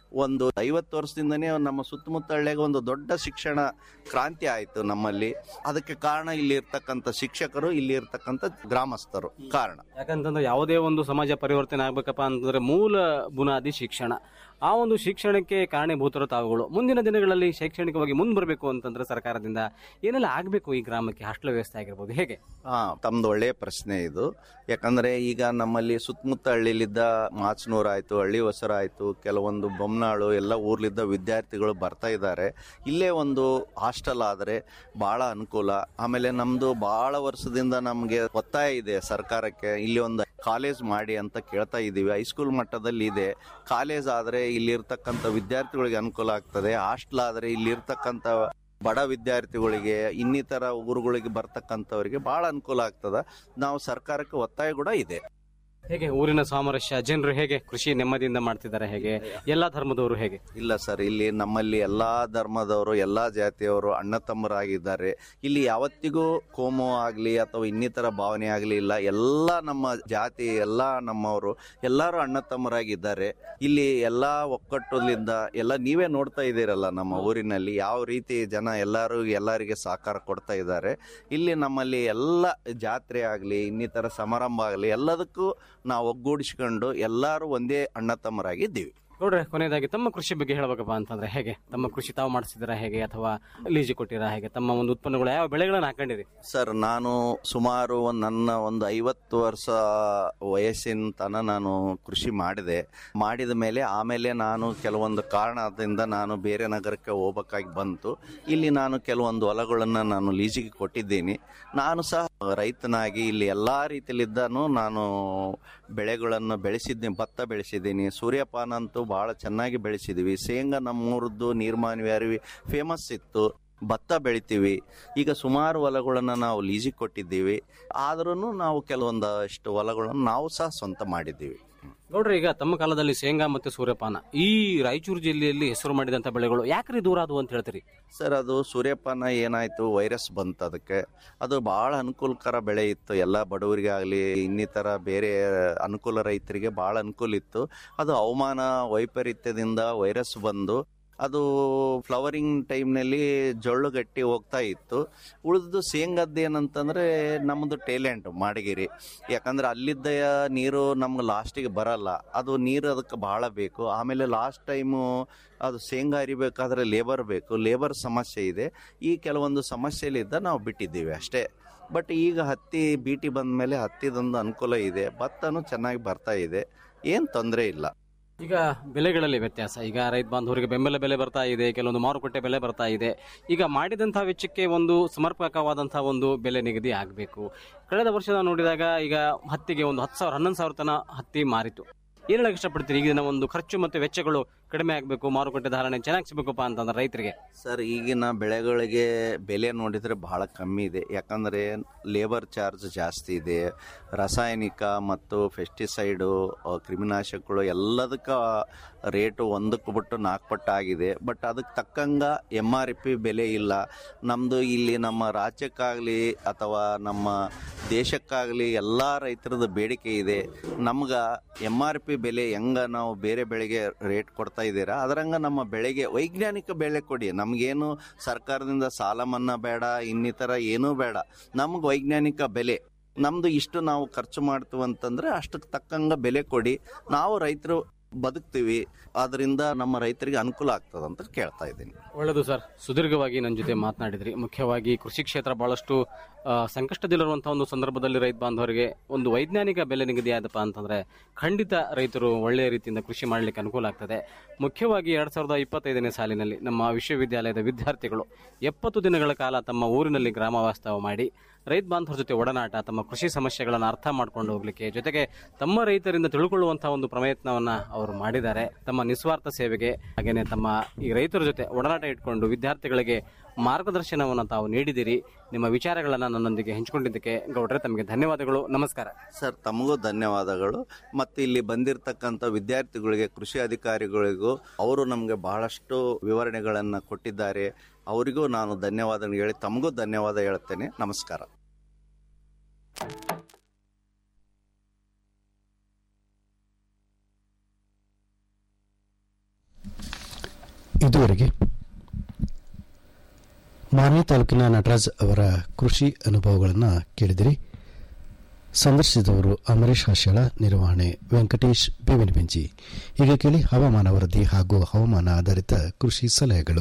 ಒಂದು ಐವತ್ತು ವರ್ಷದಿಂದನೇ ನಮ್ಮ ಸುತ್ತಮುತ್ತ ಹಳ್ಳಿಯಾಗ ಒಂದು ದೊಡ್ಡ ಶಿಕ್ಷಣ ಕ್ರಾಂತಿ ಆಯಿತು ನಮ್ಮಲ್ಲಿ ಅದಕ್ಕೆ ಕಾರಣ ಇಲ್ಲಿ ಇರ್ತಕ್ಕಂಥ ಶಿಕ್ಷಕರು ಇಲ್ಲಿ ಇರ್ತಕ್ಕಂಥ ಗ್ರಾಮಸ್ಥರು ಕಾರಣ ಯಾಕಂತಂದ್ರೆ ಯಾವುದೇ ಒಂದು ಸಮಾಜ ಪರಿವರ್ತನೆ ಆಗ್ಬೇಕಪ್ಪ ಅಂತಂದ್ರೆ ಮೂಲ ಬುನಾದಿ ಶಿಕ್ಷಣ ಆ ಒಂದು ಶಿಕ್ಷಣಕ್ಕೆ ಕಾರಣೀಭೂತರು ತಾವುಗಳು ಮುಂದಿನ ದಿನಗಳಲ್ಲಿ ಶೈಕ್ಷಣಿಕವಾಗಿ ಮುಂದೆ ಬರಬೇಕು ಅಂತಂದ್ರೆ ಸರ್ಕಾರದಿಂದ ಏನೆಲ್ಲ ಆಗಬೇಕು ಈ ಗ್ರಾಮಕ್ಕೆ ಹಾಸ್ಟೆಲ್ ವ್ಯವಸ್ಥೆ ಆಗಿರ್ಬೋದು ಹೇಗೆ ಹಾ ತಮ್ದು ಒಳ್ಳೆಯ ಪ್ರಶ್ನೆ ಇದು ಯಾಕಂದ್ರೆ ಈಗ ನಮ್ಮಲ್ಲಿ ಸುತ್ತಮುತ್ತ ಹಳ್ಳಿಲಿದ್ದ ಮಾಚನೂರು ಆಯ್ತು ಹಳ್ಳಿ ಹೊಸರ ಆಯ್ತು ಕೆಲವೊಂದು ಬೊಮ್ಮನಾಳು ಎಲ್ಲ ಊರ್ಲಿದ್ದ ವಿದ್ಯಾರ್ಥಿಗಳು ಬರ್ತಾ ಇದ್ದಾರೆ ಇಲ್ಲೇ ಒಂದು ಹಾಸ್ಟೆಲ್ ಆದರೆ ಬಹಳ ಅನುಕೂಲ ಆಮೇಲೆ ನಮ್ದು ಬಹಳ ವರ್ಷದಿಂದ ನಮಗೆ ಒತ್ತಾಯ ಇದೆ ಸರ್ಕಾರಕ್ಕೆ ಇಲ್ಲಿ ಒಂದು ಕಾಲೇಜ್ ಮಾಡಿ ಅಂತ ಕೇಳ್ತಾ ಇದ್ದೀವಿ ಹೈಸ್ಕೂಲ್ ಮಟ್ಟದಲ್ಲಿ ಇದೆ ಕಾಲೇಜ್ ಆದರೆ ಇಲ್ಲಿರ್ತಕ್ಕಂಥ ವಿದ್ಯಾರ್ಥಿಗಳಿಗೆ ಅನುಕೂಲ ಆಗ್ತದೆ ಹಾಸ್ಟೆಲ್ ಆದರೆ ಇಲ್ಲಿರ್ತಕ್ಕಂಥ ಬಡ ವಿದ್ಯಾರ್ಥಿಗಳಿಗೆ ಇನ್ನಿತರ ಊರುಗಳಿಗೆ ಬರ್ತಕ್ಕಂಥವರಿಗೆ ಬಹಳ ಅನುಕೂಲ ಆಗ್ತದ ನಾವು ಸರ್ಕಾರಕ್ಕೆ ಒತ್ತಾಯ ಕೂಡ ಇದೆ ಹೇಗೆ ಊರಿನ ಸಾಮರಸ್ಯ ಜನರು ಹೇಗೆ ಕೃಷಿ ನೆಮ್ಮದಿಯಿಂದ ಮಾಡ್ತಿದ್ದಾರೆ ಹೇಗೆ ಎಲ್ಲಾ ಧರ್ಮದವರು ಹೇಗೆ ಇಲ್ಲ ಸರ್ ಇಲ್ಲಿ ನಮ್ಮಲ್ಲಿ ಎಲ್ಲಾ ಧರ್ಮದವರು ಎಲ್ಲಾ ಜಾತಿಯವರು ಅಣ್ಣ ತಮ್ಮರಾಗಿದ್ದಾರೆ ಇಲ್ಲಿ ಯಾವತ್ತಿಗೂ ಕೋಮು ಆಗ್ಲಿ ಅಥವಾ ಇನ್ನಿತರ ಭಾವನೆ ಆಗ್ಲಿ ಇಲ್ಲ ಎಲ್ಲಾ ನಮ್ಮ ಜಾತಿ ಎಲ್ಲಾ ನಮ್ಮವರು ಎಲ್ಲರೂ ಅಣ್ಣ ತಮ್ಮರಾಗಿದ್ದಾರೆ ಇಲ್ಲಿ ಎಲ್ಲಾ ಒಕ್ಕಟ್ಟುಲಿಂದ ಎಲ್ಲ ನೀವೇ ನೋಡ್ತಾ ಇದ್ದೀರಲ್ಲ ನಮ್ಮ ಊರಿನಲ್ಲಿ ಯಾವ ರೀತಿ ಜನ ಎಲ್ಲರೂ ಎಲ್ಲರಿಗೆ ಸಹಕಾರ ಕೊಡ್ತಾ ಇದ್ದಾರೆ ಇಲ್ಲಿ ನಮ್ಮಲ್ಲಿ ಎಲ್ಲ ಜಾತ್ರೆ ಆಗಲಿ ಇನ್ನಿತರ ಸಮಾರಂಭ ಆಗಲಿ ಎಲ್ಲದಕ್ಕೂ ನಾವು ಒಗ್ಗೂಡಿಸ್ಕೊಂಡು ಎಲ್ಲರೂ ಒಂದೇ ಅಣ್ಣ ತಮ್ಮರಾಗಿದ್ದೀವಿ ನೋಡ್ರೆ ಕೊನೆಯದಾಗಿ ತಮ್ಮ ಕೃಷಿ ಬಗ್ಗೆ ಹೇಳಬೇಕಪ್ಪ ಅಂತಂದ್ರೆ ಹೇಗೆ ತಮ್ಮ ಕೃಷಿ ತಾವು ಮಾಡಿಸಿದಿರಾ ಹೇಗೆ ಅಥವಾ ಲೀಜಿ ಕೊಟ್ಟಿರಾ ಹೇಗೆ ತಮ್ಮ ಒಂದು ಉತ್ಪನ್ನಗಳು ಯಾವ ಬೆಳೆಗಳನ್ನ ಹಾಕೊಂಡಿರಿ ಸರ್ ನಾನು ಸುಮಾರು ಒಂದ್ ನನ್ನ ಒಂದು ಐವತ್ತು ವರ್ಷ ವಯಸ್ಸಿನ ತನ ನಾನು ಕೃಷಿ ಮಾಡಿದೆ ಮಾಡಿದ ಮೇಲೆ ಆಮೇಲೆ ನಾನು ಕೆಲವೊಂದು ಕಾರಣದಿಂದ ನಾನು ಬೇರೆ ನಗರಕ್ಕೆ ಹೋಗ್ಬೇಕಾಗಿ ಬಂತು ಇಲ್ಲಿ ನಾನು ಕೆಲವೊಂದು ಹೊಲಗಳನ್ನು ನಾನು ಲೀಜಿಗೆ ಕೊಟ್ಟಿದ್ದೀನಿ ನಾನು ಸಹ ರೈತನಾಗಿ ಇಲ್ಲಿ ಎಲ್ಲ ರೀತಿಯಲ್ಲಿದ್ದಾನು ನಾನು ಬೆಳೆಗಳನ್ನು ಬೆಳೆಸಿದ್ದೀನಿ ಭತ್ತ ಬೆಳೆಸಿದ್ದೀನಿ ಸೂರ್ಯಪಾನ ಅಂತೂ ಭಾಳ ಚೆನ್ನಾಗಿ ಬೆಳೆಸಿದ್ದೀವಿ ಶೇಂಗಾ ನಮ್ಮೂರದ್ದು ನೀರ್ಮಾನ್ವಿ ಅರಿವಿ ಫೇಮಸ್ ಇತ್ತು ಭತ್ತ ಬೆಳಿತೀವಿ ಈಗ ಸುಮಾರು ಹೊಲಗಳನ್ನು ನಾವು ಲೀಜಿಗೆ ಕೊಟ್ಟಿದ್ದೀವಿ ಆದ್ರೂ ನಾವು ಕೆಲವೊಂದಷ್ಟು ಹೊಲಗಳನ್ನು ನಾವು ಸಹ ಸ್ವಂತ ಮಾಡಿದ್ದೀವಿ ನೋಡ್ರಿ ಈಗ ತಮ್ಮ ಕಾಲದಲ್ಲಿ ಶೇಂಗಾ ಮತ್ತು ಸೂರ್ಯಪಾನ ಈ ರಾಯಚೂರು ಜಿಲ್ಲೆಯಲ್ಲಿ ಹೆಸರು ಮಾಡಿದಂತ ಬೆಳೆಗಳು ಯಾಕ್ರಿ ದೂರ ಆದವು ಅಂತ ಹೇಳ್ತೀರಿ ಸರ್ ಅದು ಸೂರ್ಯಪಾನ ಏನಾಯ್ತು ವೈರಸ್ ಬಂತು ಅದಕ್ಕೆ ಅದು ಬಹಳ ಅನುಕೂಲಕರ ಬೆಳೆ ಇತ್ತು ಎಲ್ಲ ಬಡವರಿಗಾಗಲಿ ಇನ್ನಿತರ ಬೇರೆ ಅನುಕೂಲ ರೈತರಿಗೆ ಬಹಳ ಅನುಕೂಲ ಇತ್ತು ಅದು ಹವಾಮಾನ ವೈಪರೀತ್ಯದಿಂದ ವೈರಸ್ ಬಂದು ಅದು ಫ್ಲವರಿಂಗ್ ಟೈಮ್ನಲ್ಲಿ ಜೊಳ್ಳು ಗಟ್ಟಿ ಹೋಗ್ತಾ ಇತ್ತು ಉಳಿದು ಶೇಂಗದ್ದು ಏನಂತಂದ್ರೆ ನಮ್ಮದು ಟೇಲೆಂಟ್ ಮಾಡಿಗಿರಿ ಯಾಕಂದ್ರೆ ಅಲ್ಲಿದ್ದ ನೀರು ನಮ್ಗೆ ಲಾಸ್ಟಿಗೆ ಬರಲ್ಲ ಅದು ನೀರು ಅದಕ್ಕೆ ಬಹಳ ಬೇಕು ಆಮೇಲೆ ಲಾಸ್ಟ್ ಟೈಮು ಅದು ಶೇಂಗಾ ಅರಿಬೇಕಾದ್ರೆ ಲೇಬರ್ ಬೇಕು ಲೇಬರ್ ಸಮಸ್ಯೆ ಇದೆ ಈ ಕೆಲವೊಂದು ಸಮಸ್ಯೆಲಿದ್ದ ನಾವು ಬಿಟ್ಟಿದ್ದೀವಿ ಅಷ್ಟೇ ಬಟ್ ಈಗ ಹತ್ತಿ ಬೀಟಿ ಬಂದ ಮೇಲೆ ಹತ್ತಿದೊಂದು ಅನುಕೂಲ ಇದೆ ಭತ್ತನೂ ಚೆನ್ನಾಗಿ ಬರ್ತಾ ಇದೆ ಏನು ತೊಂದರೆ ಇಲ್ಲ ಈಗ ಬೆಲೆಗಳಲ್ಲಿ ವ್ಯತ್ಯಾಸ ಈಗ ರೈತ ಬಾಂಧವರಿಗೆ ಬೆಂಬಲ ಬೆಲೆ ಬರ್ತಾ ಇದೆ ಕೆಲವೊಂದು ಮಾರುಕಟ್ಟೆ ಬೆಲೆ ಬರ್ತಾ ಇದೆ ಈಗ ಮಾಡಿದಂತಹ ವೆಚ್ಚಕ್ಕೆ ಒಂದು ಸಮರ್ಪಕವಾದಂತಹ ಒಂದು ಬೆಲೆ ನಿಗದಿ ಆಗಬೇಕು ಕಳೆದ ವರ್ಷ ನಾವು ನೋಡಿದಾಗ ಈಗ ಹತ್ತಿಗೆ ಒಂದು ಹತ್ತು ಸಾವಿರ ಹನ್ನೊಂದು ಸಾವಿರ ತನ ಹತ್ತಿ ಮಾರಿತು ಏನ್ ಹೇಳಕ್ ಇಷ್ಟಪಡ್ತೀರಿ ಈಗಿನ ಒಂದು ಖರ್ಚು ಮತ್ತು ವೆಚ್ಚಗಳು ಕಡಿಮೆ ಆಗಬೇಕು ಮಾರುಕಟ್ಟೆ ಧಾರಣೆ ಚೆನ್ನಾಗಿ ಸಿಗಬೇಕಪ್ಪ ಅಂತಂದ್ರೆ ರೈತರಿಗೆ ಸರ್ ಈಗಿನ ಬೆಳೆಗಳಿಗೆ ಬೆಲೆ ನೋಡಿದರೆ ಬಹಳ ಕಮ್ಮಿ ಇದೆ ಯಾಕಂದರೆ ಲೇಬರ್ ಚಾರ್ಜ್ ಜಾಸ್ತಿ ಇದೆ ರಾಸಾಯನಿಕ ಮತ್ತು ಫೆಸ್ಟಿಸೈಡು ಕ್ರಿಮಿನಾಶಕಗಳು ಎಲ್ಲದಕ್ಕ ರೇಟು ಒಂದಕ್ಕೆ ಬಿಟ್ಟು ನಾಲ್ಕು ಪಟ್ಟು ಆಗಿದೆ ಬಟ್ ಅದಕ್ಕೆ ತಕ್ಕಂಗ ಎಮ್ ಆರ್ ಪಿ ಬೆಲೆ ಇಲ್ಲ ನಮ್ಮದು ಇಲ್ಲಿ ನಮ್ಮ ರಾಜ್ಯಕ್ಕಾಗಲಿ ಅಥವಾ ನಮ್ಮ ದೇಶಕ್ಕಾಗಲಿ ಎಲ್ಲ ರೈತರದ್ದು ಬೇಡಿಕೆ ಇದೆ ನಮ್ಗೆ ಎಮ್ ಆರ್ ಪಿ ಬೆಲೆ ಹೆಂಗ ನಾವು ಬೇರೆ ಬೆಳೆಗೆ ರೇಟ್ ಕೊಡ್ತಾ ಇದ್ದೀರಾ ಅದರಂಗ ನಮ್ಮ ಬೆಳೆಗೆ ವೈಜ್ಞಾನಿಕ ಬೆಲೆ ಕೊಡಿ ನಮಗೇನು ಸರ್ಕಾರದಿಂದ ಸಾಲ ಮನ್ನಾ ಬೇಡ ಇನ್ನಿತರ ಏನೂ ಬೇಡ ನಮ್ಗೆ ವೈಜ್ಞಾನಿಕ ಬೆಲೆ ನಮ್ದು ಇಷ್ಟು ನಾವು ಖರ್ಚು ಮಾಡ್ತೀವಿ ಅಂತಂದ್ರೆ ಅಷ್ಟಕ್ಕೆ ತಕ್ಕಂಗ ಬೆಲೆ ಕೊಡಿ ನಾವು ರೈತರು ಬದುಕ್ತೀವಿ ಅದರಿಂದ ನಮ್ಮ ರೈತರಿಗೆ ಅನುಕೂಲ ಆಗ್ತದೆ ಅಂತ ಕೇಳ್ತಾ ಇದ್ದೀನಿ ಒಳ್ಳೆಯದು ಸರ್ ಸುದೀರ್ಘವಾಗಿ ನನ್ನ ಜೊತೆ ಮಾತನಾಡಿದ್ರಿ ಮುಖ್ಯವಾಗಿ ಕೃಷಿ ಕ್ಷೇತ್ರ ಬಹಳಷ್ಟು ಆ, ಸಂಕಷ್ಟದಲ್ಲಿರುವಂತಹ ಒಂದು ಸಂದರ್ಭದಲ್ಲಿ ರೈತ ಬಾಂಧವರಿಗೆ ಒಂದು ವೈಜ್ಞಾನಿಕ ಬೆಲೆ ನಿಗದಿ ಆದಪ್ಪ ಅಂತಂದ್ರೆ ಖಂಡಿತ ರೈತರು ಒಳ್ಳೆಯ ರೀತಿಯಿಂದ ಕೃಷಿ ಮಾಡಲಿಕ್ಕೆ ಅನುಕೂಲ ಆಗ್ತದೆ ಮುಖ್ಯವಾಗಿ ಎರಡ್ ಸಾವಿರದ ಇಪ್ಪತ್ತೈದನೇ ಸಾಲಿನಲ್ಲಿ ನಮ್ಮ ವಿಶ್ವವಿದ್ಯಾಲಯದ ವಿದ್ಯಾರ್ಥಿಗಳು ಎಪ್ಪತ್ತು ದಿನಗಳ ಕಾಲ ತಮ್ಮ ಊರಿನಲ್ಲಿ ಗ್ರಾಮ ವಾಸ್ತವ ಮಾಡಿ ರೈತ ಬಾಂಧವರ ಜೊತೆ ಒಡನಾಟ ತಮ್ಮ ಕೃಷಿ ಸಮಸ್ಯೆಗಳನ್ನು ಅರ್ಥ ಮಾಡ್ಕೊಂಡು ಹೋಗ್ಲಿಕ್ಕೆ ಜೊತೆಗೆ ತಮ್ಮ ರೈತರಿಂದ ತಿಳ್ಕೊಳ್ಳುವಂತಹ ಒಂದು ಪ್ರಯತ್ನವನ್ನ ಅವರು ಮಾಡಿದ್ದಾರೆ ತಮ್ಮ ನಿಸ್ವಾರ್ಥ ಸೇವೆಗೆ ಹಾಗೇನೆ ತಮ್ಮ ಈ ರೈತರ ಜೊತೆ ಒಡನಾಟ ಇಟ್ಕೊಂಡು ವಿದ್ಯಾರ್ಥಿಗಳಿಗೆ ಮಾರ್ಗದರ್ಶನವನ್ನು ತಾವು ನೀಡಿದಿರಿ ನಿಮ್ಮ ವಿಚಾರಗಳನ್ನ ನನ್ನೊಂದಿಗೆ ಹಂಚಿಕೊಂಡಿದ್ದಕ್ಕೆ ಗೌಡ್ರೆ ತಮಗೆ ಧನ್ಯವಾದಗಳು ನಮಸ್ಕಾರ ಸರ್ ತಮಗೂ ಧನ್ಯವಾದಗಳು ಮತ್ತು ಇಲ್ಲಿ ಬಂದಿರತಕ್ಕಂಥ ವಿದ್ಯಾರ್ಥಿಗಳಿಗೆ ಕೃಷಿ ಅಧಿಕಾರಿಗಳಿಗೂ ಅವರು ನಮಗೆ ಬಹಳಷ್ಟು ವಿವರಣೆಗಳನ್ನು ಕೊಟ್ಟಿದ್ದಾರೆ ಅವರಿಗೂ ನಾನು ಧನ್ಯವಾದ ಹೇಳಿ ತಮಗೂ ಧನ್ಯವಾದ ಹೇಳ್ತೇನೆ ನಮಸ್ಕಾರ ಇದುವರೆಗೆ ಮಾನ್ವಿ ತಾಲೂಕಿನ ನಟರಾಜ್ ಅವರ ಕೃಷಿ ಅನುಭವಗಳನ್ನು ಕೇಳಿದಿರಿ ಸಂದರ್ಶಿಸಿದವರು ಅಮರೇಶ್ ಹಾಸ್ಯಳ ನಿರ್ವಹಣೆ ವೆಂಕಟೇಶ್ ಬೇವಿನ ಬೆಂಚಿ ಈಗ ಕೇಳಿ ಹವಾಮಾನ ವರದಿ ಹಾಗೂ ಹವಾಮಾನ ಆಧಾರಿತ ಕೃಷಿ ಸಲಹೆಗಳು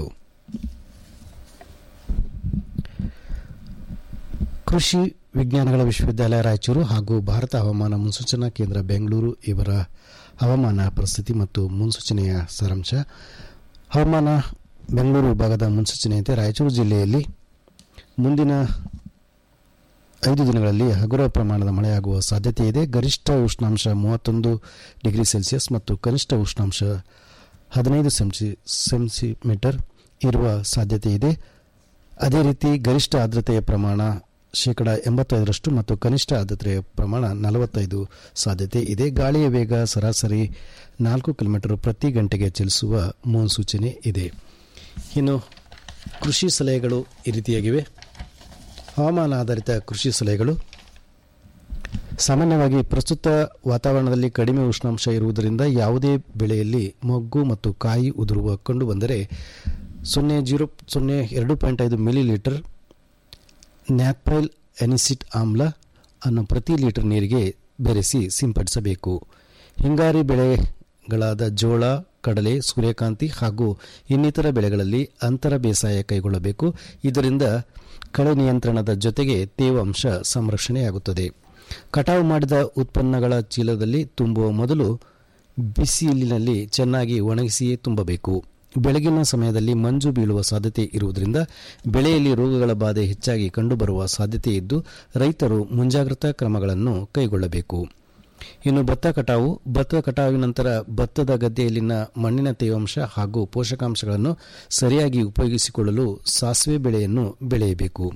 ಕೃಷಿ ವಿಜ್ಞಾನಗಳ ವಿಶ್ವವಿದ್ಯಾಲಯ ರಾಯಚೂರು ಹಾಗೂ ಭಾರತ ಹವಾಮಾನ ಮುನ್ಸೂಚನಾ ಕೇಂದ್ರ ಬೆಂಗಳೂರು ಇವರ ಹವಾಮಾನ ಪರಿಸ್ಥಿತಿ ಮತ್ತು ಮುನ್ಸೂಚನೆಯ ಸಾರಾಂಶ ಹವಾಮಾನ ಬೆಂಗಳೂರು ವಿಭಾಗದ ಮುನ್ಸೂಚನೆಯಂತೆ ರಾಯಚೂರು ಜಿಲ್ಲೆಯಲ್ಲಿ ಮುಂದಿನ ಐದು ದಿನಗಳಲ್ಲಿ ಹಗುರ ಪ್ರಮಾಣದ ಮಳೆಯಾಗುವ ಸಾಧ್ಯತೆ ಇದೆ ಗರಿಷ್ಠ ಉಷ್ಣಾಂಶ ಮೂವತ್ತೊಂದು ಡಿಗ್ರಿ ಸೆಲ್ಸಿಯಸ್ ಮತ್ತು ಕನಿಷ್ಠ ಉಷ್ಣಾಂಶ ಹದಿನೈದು ಸೆಂಸಿ ಸೆಂಟಿಮೀಟರ್ ಇರುವ ಸಾಧ್ಯತೆ ಇದೆ ಅದೇ ರೀತಿ ಗರಿಷ್ಠ ಆರ್ದ್ರತೆಯ ಪ್ರಮಾಣ ಶೇಕಡ ಎಂಬತ್ತೈದರಷ್ಟು ಮತ್ತು ಕನಿಷ್ಠ ಆರ್ದ್ರತೆಯ ಪ್ರಮಾಣ ನಲವತ್ತೈದು ಸಾಧ್ಯತೆ ಇದೆ ಗಾಳಿಯ ವೇಗ ಸರಾಸರಿ ನಾಲ್ಕು ಕಿಲೋಮೀಟರ್ ಪ್ರತಿ ಗಂಟೆಗೆ ಚಲಿಸುವ ಮುನ್ಸೂಚನೆ ಇದೆ ಇನ್ನು ಕೃಷಿ ಸಲಹೆಗಳು ಈ ರೀತಿಯಾಗಿವೆ ಹವಾಮಾನ ಆಧಾರಿತ ಕೃಷಿ ಸಲಹೆಗಳು ಸಾಮಾನ್ಯವಾಗಿ ಪ್ರಸ್ತುತ ವಾತಾವರಣದಲ್ಲಿ ಕಡಿಮೆ ಉಷ್ಣಾಂಶ ಇರುವುದರಿಂದ ಯಾವುದೇ ಬೆಳೆಯಲ್ಲಿ ಮೊಗ್ಗು ಮತ್ತು ಕಾಯಿ ಉದುರುವ ಕಂಡುಬಂದರೆ ಸೊನ್ನೆ ಜೀರೋ ಸೊನ್ನೆ ಎರಡು ಪಾಯಿಂಟ್ ಐದು ಮಿಲಿ ಲೀಟರ್ ನ್ಯಾಪ್ರೈಲ್ ಎನಿಸಿಟ್ ಆಮ್ಲ ಅನ್ನು ಪ್ರತಿ ಲೀಟರ್ ನೀರಿಗೆ ಬೆರೆಸಿ ಸಿಂಪಡಿಸಬೇಕು ಹಿಂಗಾರಿ ಬೆಳೆಗಳಾದ ಜೋಳ ಕಡಲೆ ಸೂರ್ಯಕಾಂತಿ ಹಾಗೂ ಇನ್ನಿತರ ಬೆಳೆಗಳಲ್ಲಿ ಅಂತರ ಬೇಸಾಯ ಕೈಗೊಳ್ಳಬೇಕು ಇದರಿಂದ ಕಳೆ ನಿಯಂತ್ರಣದ ಜೊತೆಗೆ ತೇವಾಂಶ ಸಂರಕ್ಷಣೆಯಾಗುತ್ತದೆ ಕಟಾವು ಮಾಡಿದ ಉತ್ಪನ್ನಗಳ ಚೀಲದಲ್ಲಿ ತುಂಬುವ ಮೊದಲು ಬಿಸಿಲಿನಲ್ಲಿ ಚೆನ್ನಾಗಿ ಒಣಗಿಸಿಯೇ ತುಂಬಬೇಕು ಬೆಳಗಿನ ಸಮಯದಲ್ಲಿ ಮಂಜು ಬೀಳುವ ಸಾಧ್ಯತೆ ಇರುವುದರಿಂದ ಬೆಳೆಯಲ್ಲಿ ರೋಗಗಳ ಬಾಧೆ ಹೆಚ್ಚಾಗಿ ಕಂಡುಬರುವ ಸಾಧ್ಯತೆ ಇದ್ದು ರೈತರು ಮುಂಜಾಗ್ರತಾ ಕ್ರಮಗಳನ್ನು ಕೈಗೊಳ್ಳಬೇಕು ಇನ್ನು ಭತ್ತ ಕಟಾವು ಭತ್ತ ಕಟಾವಿನ ನಂತರ ಭತ್ತದ ಗದ್ದೆಯಲ್ಲಿನ ಮಣ್ಣಿನ ತೇವಾಂಶ ಹಾಗೂ ಪೋಷಕಾಂಶಗಳನ್ನು ಸರಿಯಾಗಿ ಉಪಯೋಗಿಸಿಕೊಳ್ಳಲು ಸಾಸಿವೆ ಬೆಳೆಯನ್ನು ಬೆಳೆಯಬೇಕು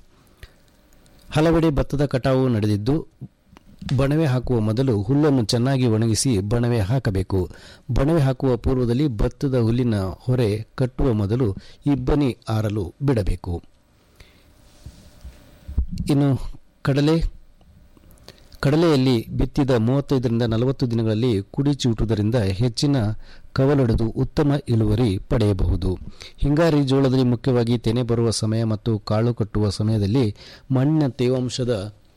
ಹಲವೆಡೆ ಭತ್ತದ ಕಟಾವು ನಡೆದಿದ್ದು ಬಣವೆ ಹಾಕುವ ಮೊದಲು ಹುಲ್ಲನ್ನು ಚೆನ್ನಾಗಿ ಒಣಗಿಸಿ ಬಣವೆ ಹಾಕಬೇಕು ಬಣವೆ ಹಾಕುವ ಪೂರ್ವದಲ್ಲಿ ಭತ್ತದ ಹುಲ್ಲಿನ ಹೊರೆ ಕಟ್ಟುವ ಮೊದಲು ಇಬ್ಬನಿ ಆರಲು ಬಿಡಬೇಕು ಇನ್ನು ಕಡಲೆ ಕಡಲೆಯಲ್ಲಿ ಬಿತ್ತಿದ ಮೂವತ್ತೈದರಿಂದ ನಲವತ್ತು ದಿನಗಳಲ್ಲಿ ಕುಡಿ ಚೂಟುವುದರಿಂದ ಹೆಚ್ಚಿನ ಕವಲೊಡೆದು ಉತ್ತಮ ಇಳುವರಿ ಪಡೆಯಬಹುದು ಹಿಂಗಾರಿ ಜೋಳದಲ್ಲಿ ಮುಖ್ಯವಾಗಿ ತೆನೆ ಬರುವ ಸಮಯ ಮತ್ತು ಕಾಳು ಕಟ್ಟುವ ಸಮಯದಲ್ಲಿ ಮಣ್ಣಿನ ತೇವಾಂಶದ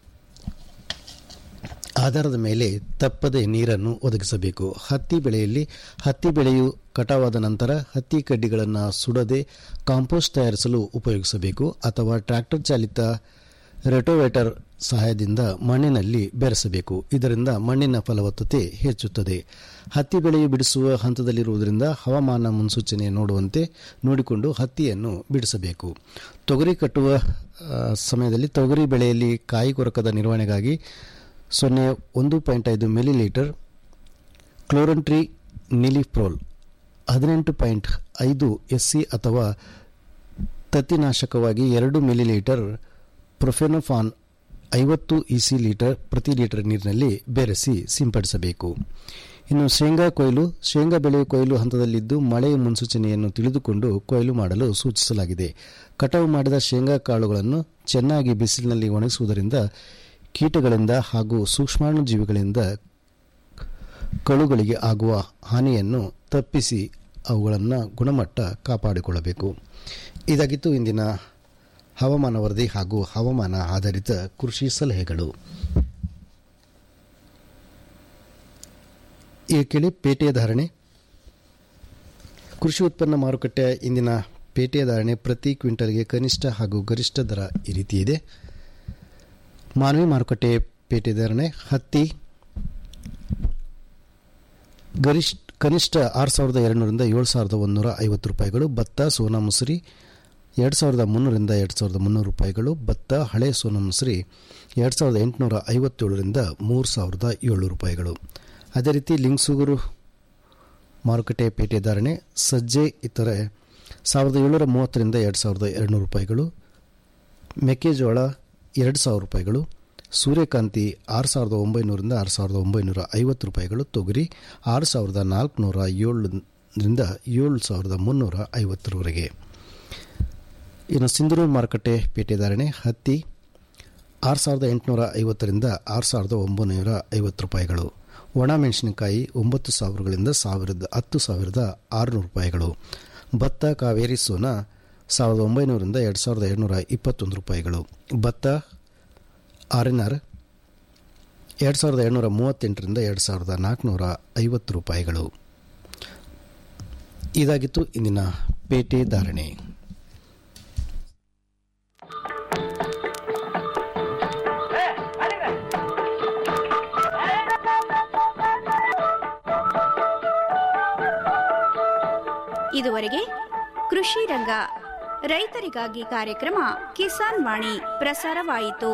ಆಧಾರದ ಮೇಲೆ ತಪ್ಪದೆ ನೀರನ್ನು ಒದಗಿಸಬೇಕು ಹತ್ತಿ ಬೆಳೆಯಲ್ಲಿ ಹತ್ತಿ ಬೆಳೆಯು ಕಟಾವಾದ ನಂತರ ಹತ್ತಿ ಕಡ್ಡಿಗಳನ್ನು ಸುಡದೆ ಕಾಂಪೋಸ್ಟ್ ತಯಾರಿಸಲು ಉಪಯೋಗಿಸಬೇಕು ಅಥವಾ ಟ್ರ್ಯಾಕ್ಟರ್ ಚಾಲಿತ ರೆಟೋವೇಟರ್ ಸಹಾಯದಿಂದ ಮಣ್ಣಿನಲ್ಲಿ ಬೆರೆಸಬೇಕು ಇದರಿಂದ ಮಣ್ಣಿನ ಫಲವತ್ತತೆ ಹೆಚ್ಚುತ್ತದೆ ಹತ್ತಿ ಬೆಳೆಯು ಬಿಡಿಸುವ ಹಂತದಲ್ಲಿರುವುದರಿಂದ ಹವಾಮಾನ ಮುನ್ಸೂಚನೆ ನೋಡುವಂತೆ ನೋಡಿಕೊಂಡು ಹತ್ತಿಯನ್ನು ಬಿಡಿಸಬೇಕು ತೊಗರಿ ಕಟ್ಟುವ ಆ, ಸಮಯದಲ್ಲಿ ತೊಗರಿ ಬೆಳೆಯಲ್ಲಿ ಕಾಯಿ ಕೊರಕದ ನಿರ್ವಹಣೆಗಾಗಿ ಸೊನ್ನೆ ಒಂದು ಪಾಯಿಂಟ್ ಐದು ಮಿಲಿ ಲೀಟರ್ ಕ್ಲೋರಂಟ್ರಿ ನಿಲಿಫ್ರೋಲ್ ಹದಿನೆಂಟು ಪಾಯಿಂಟ್ ಐದು ಎಸ್ಸಿ ಅಥವಾ ತತ್ತಿನಾಶಕವಾಗಿ ಎರಡು ಮಿಲಿ ಲೀಟರ್ ಪ್ರೊಫೆನೋಫಾನ್ ಐವತ್ತು ಇಸಿ ಲೀಟರ್ ಪ್ರತಿ ಲೀಟರ್ ನೀರಿನಲ್ಲಿ ಬೆರೆಸಿ ಸಿಂಪಡಿಸಬೇಕು ಇನ್ನು ಶೇಂಗಾ ಕೊಯ್ಲು ಶೇಂಗಾ ಬೆಳೆ ಕೊಯ್ಲು ಹಂತದಲ್ಲಿದ್ದು ಮಳೆಯ ಮುನ್ಸೂಚನೆಯನ್ನು ತಿಳಿದುಕೊಂಡು ಕೊಯ್ಲು ಮಾಡಲು ಸೂಚಿಸಲಾಗಿದೆ ಕಟಾವು ಮಾಡಿದ ಶೇಂಗಾ ಕಾಳುಗಳನ್ನು ಚೆನ್ನಾಗಿ ಬಿಸಿಲಿನಲ್ಲಿ ಒಣಗಿಸುವುದರಿಂದ ಕೀಟಗಳಿಂದ ಹಾಗೂ ಸೂಕ್ಷ್ಮಾಣುಜೀವಿಗಳಿಂದ ಕಳುಗಳಿಗೆ ಆಗುವ ಹಾನಿಯನ್ನು ತಪ್ಪಿಸಿ ಅವುಗಳನ್ನು ಗುಣಮಟ್ಟ ಕಾಪಾಡಿಕೊಳ್ಳಬೇಕು ಇದಾಗಿತ್ತು ಇಂದಿನ ಹವಾಮಾನ ವರದಿ ಹಾಗೂ ಹವಾಮಾನ ಆಧಾರಿತ ಕೃಷಿ ಸಲಹೆಗಳು ಈ ಕೇಳಿ ಪೇಟೆಯ ಧಾರಣೆ ಕೃಷಿ ಉತ್ಪನ್ನ ಮಾರುಕಟ್ಟೆ ಇಂದಿನ ಪೇಟೆಯ ಧಾರಣೆ ಪ್ರತಿ ಕ್ವಿಂಟಲ್ಗೆ ಕನಿಷ್ಠ ಹಾಗೂ ಗರಿಷ್ಠ ದರ ಈ ರೀತಿ ಇದೆ ಮಾನವಿ ಮಾರುಕಟ್ಟೆ ಪೇಟೆ ಧಾರಣೆ ಹತ್ತಿ ಗರಿಷ್ಠ ಕನಿಷ್ಠ ಆರು ಸಾವಿರದ ಎರಡುನೂರಿಂದ ಏಳು ಸಾವಿರದ ಒಂದೂರ ಐವತ್ತು ರೂಪಾಯಿಗಳು ಭತ್ತ ಸೋನಾ ಮುಸುರಿ ಎರಡು ಸಾವಿರದ ಮುನ್ನೂರಿಂದ ಎರಡು ಸಾವಿರದ ಮುನ್ನೂರು ರೂಪಾಯಿಗಳು ಭತ್ತ ಹಳೆ ಸೋನಾ ಮುಸುರಿ ಎರಡು ಸಾವಿರದ ಎಂಟುನೂರ ಐವತ್ತೇಳರಿಂದ ಮೂರು ಸಾವಿರದ ಏಳು ರೂಪಾಯಿಗಳು ಅದೇ ರೀತಿ ಲಿಂಗ್ಸೂಗೂರು ಮಾರುಕಟ್ಟೆ ಪೇಟೆ ಧಾರಣೆ ಸಜ್ಜೆ ಇತರೆ ಸಾವಿರದ ಏಳ್ನೂರ ಮೂವತ್ತರಿಂದ ಎರಡು ಸಾವಿರದ ಎರಡುನೂರು ರೂಪಾಯಿಗಳು ಮೆಕ್ಕೆಜೋಳ ಎರಡು ಸಾವಿರ ರೂಪಾಯಿಗಳು ಸೂರ್ಯಕಾಂತಿ ಆರು ಸಾವಿರದ ಒಂಬೈನೂರಿಂದ ಆರು ಸಾವಿರದ ಒಂಬೈನೂರ ಐವತ್ತು ರೂಪಾಯಿಗಳು ತೊಗರಿ ಆರು ಸಾವಿರದ ನಾಲ್ಕುನೂರ ಏಳರಿಂದ ಏಳು ಸಾವಿರದ ಮುನ್ನೂರ ಐವತ್ತರವರೆಗೆ ಇನ್ನು ಸಿಂಧೂರು ಮಾರುಕಟ್ಟೆ ಪೇಟೆ ಧಾರಣೆ ಹತ್ತಿ ಆರು ಸಾವಿರದ ಎಂಟುನೂರ ಐವತ್ತರಿಂದ ಆರು ಸಾವಿರದ ಒಂಬೈನೂರ ಐವತ್ತು ರೂಪಾಯಿಗಳು ಒಣ ಮೆಣಸಿನಕಾಯಿ ಒಂಬತ್ತು ಸಾವಿರಗಳಿಂದ ಸಾವಿರದ ಹತ್ತು ಸಾವಿರದ ಆರುನೂರು ರೂಪಾಯಿಗಳು ಭತ್ತ ಕಾವೇರಿ ಸೋನಾ ಸಾವಿರದ ಒಂಬೈನೂರಿಂದ ಎರಡು ಸಾವಿರದ ಏಳ್ನೂರ ಇಪ್ಪತ್ತೊಂದು ರೂಪಾಯಿಗಳು ಭತ್ತ ಆರ್ ಎನ್ ಆರ್ ಎರಡು ಸಾವಿರದ ಏಳ್ನೂರ ಮೂವತ್ತೆಂಟರಿಂದ ಎರಡು ಸಾವಿರದ ನಾಲ್ಕುನೂರ ಐವತ್ತು ರೂಪಾಯಿಗಳು ಇದಾಗಿತ್ತು ಇಂದಿನ ಪೇಟೆ ಧಾರಣೆ ಇದುವರೆಗೆ ಕೃಷಿ ರಂಗ ರೈತರಿಗಾಗಿ ಕಾರ್ಯಕ್ರಮ ಕಿಸಾನ್ ವಾಣಿ ಪ್ರಸಾರವಾಯಿತು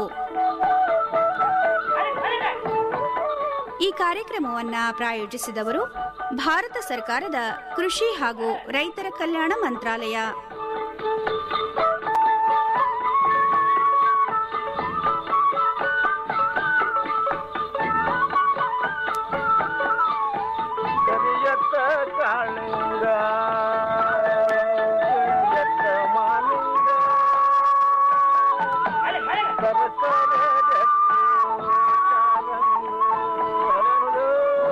ಈ ಕಾರ್ಯಕ್ರಮವನ್ನ ಪ್ರಾಯೋಜಿಸಿದವರು ಭಾರತ ಸರ್ಕಾರದ ಕೃಷಿ ಹಾಗೂ ರೈತರ ಕಲ್ಯಾಣ ಮಂತ್ರಾಲಯ ಕರಿಯತ್ತ ಕಾಳಿಂಗ ಕರಿಯತ್ತ ಮಾಲಿಂಗ ಸರಸರ ಜಟ್ಟಿ ಕಾಲಂದು ಹರಳು.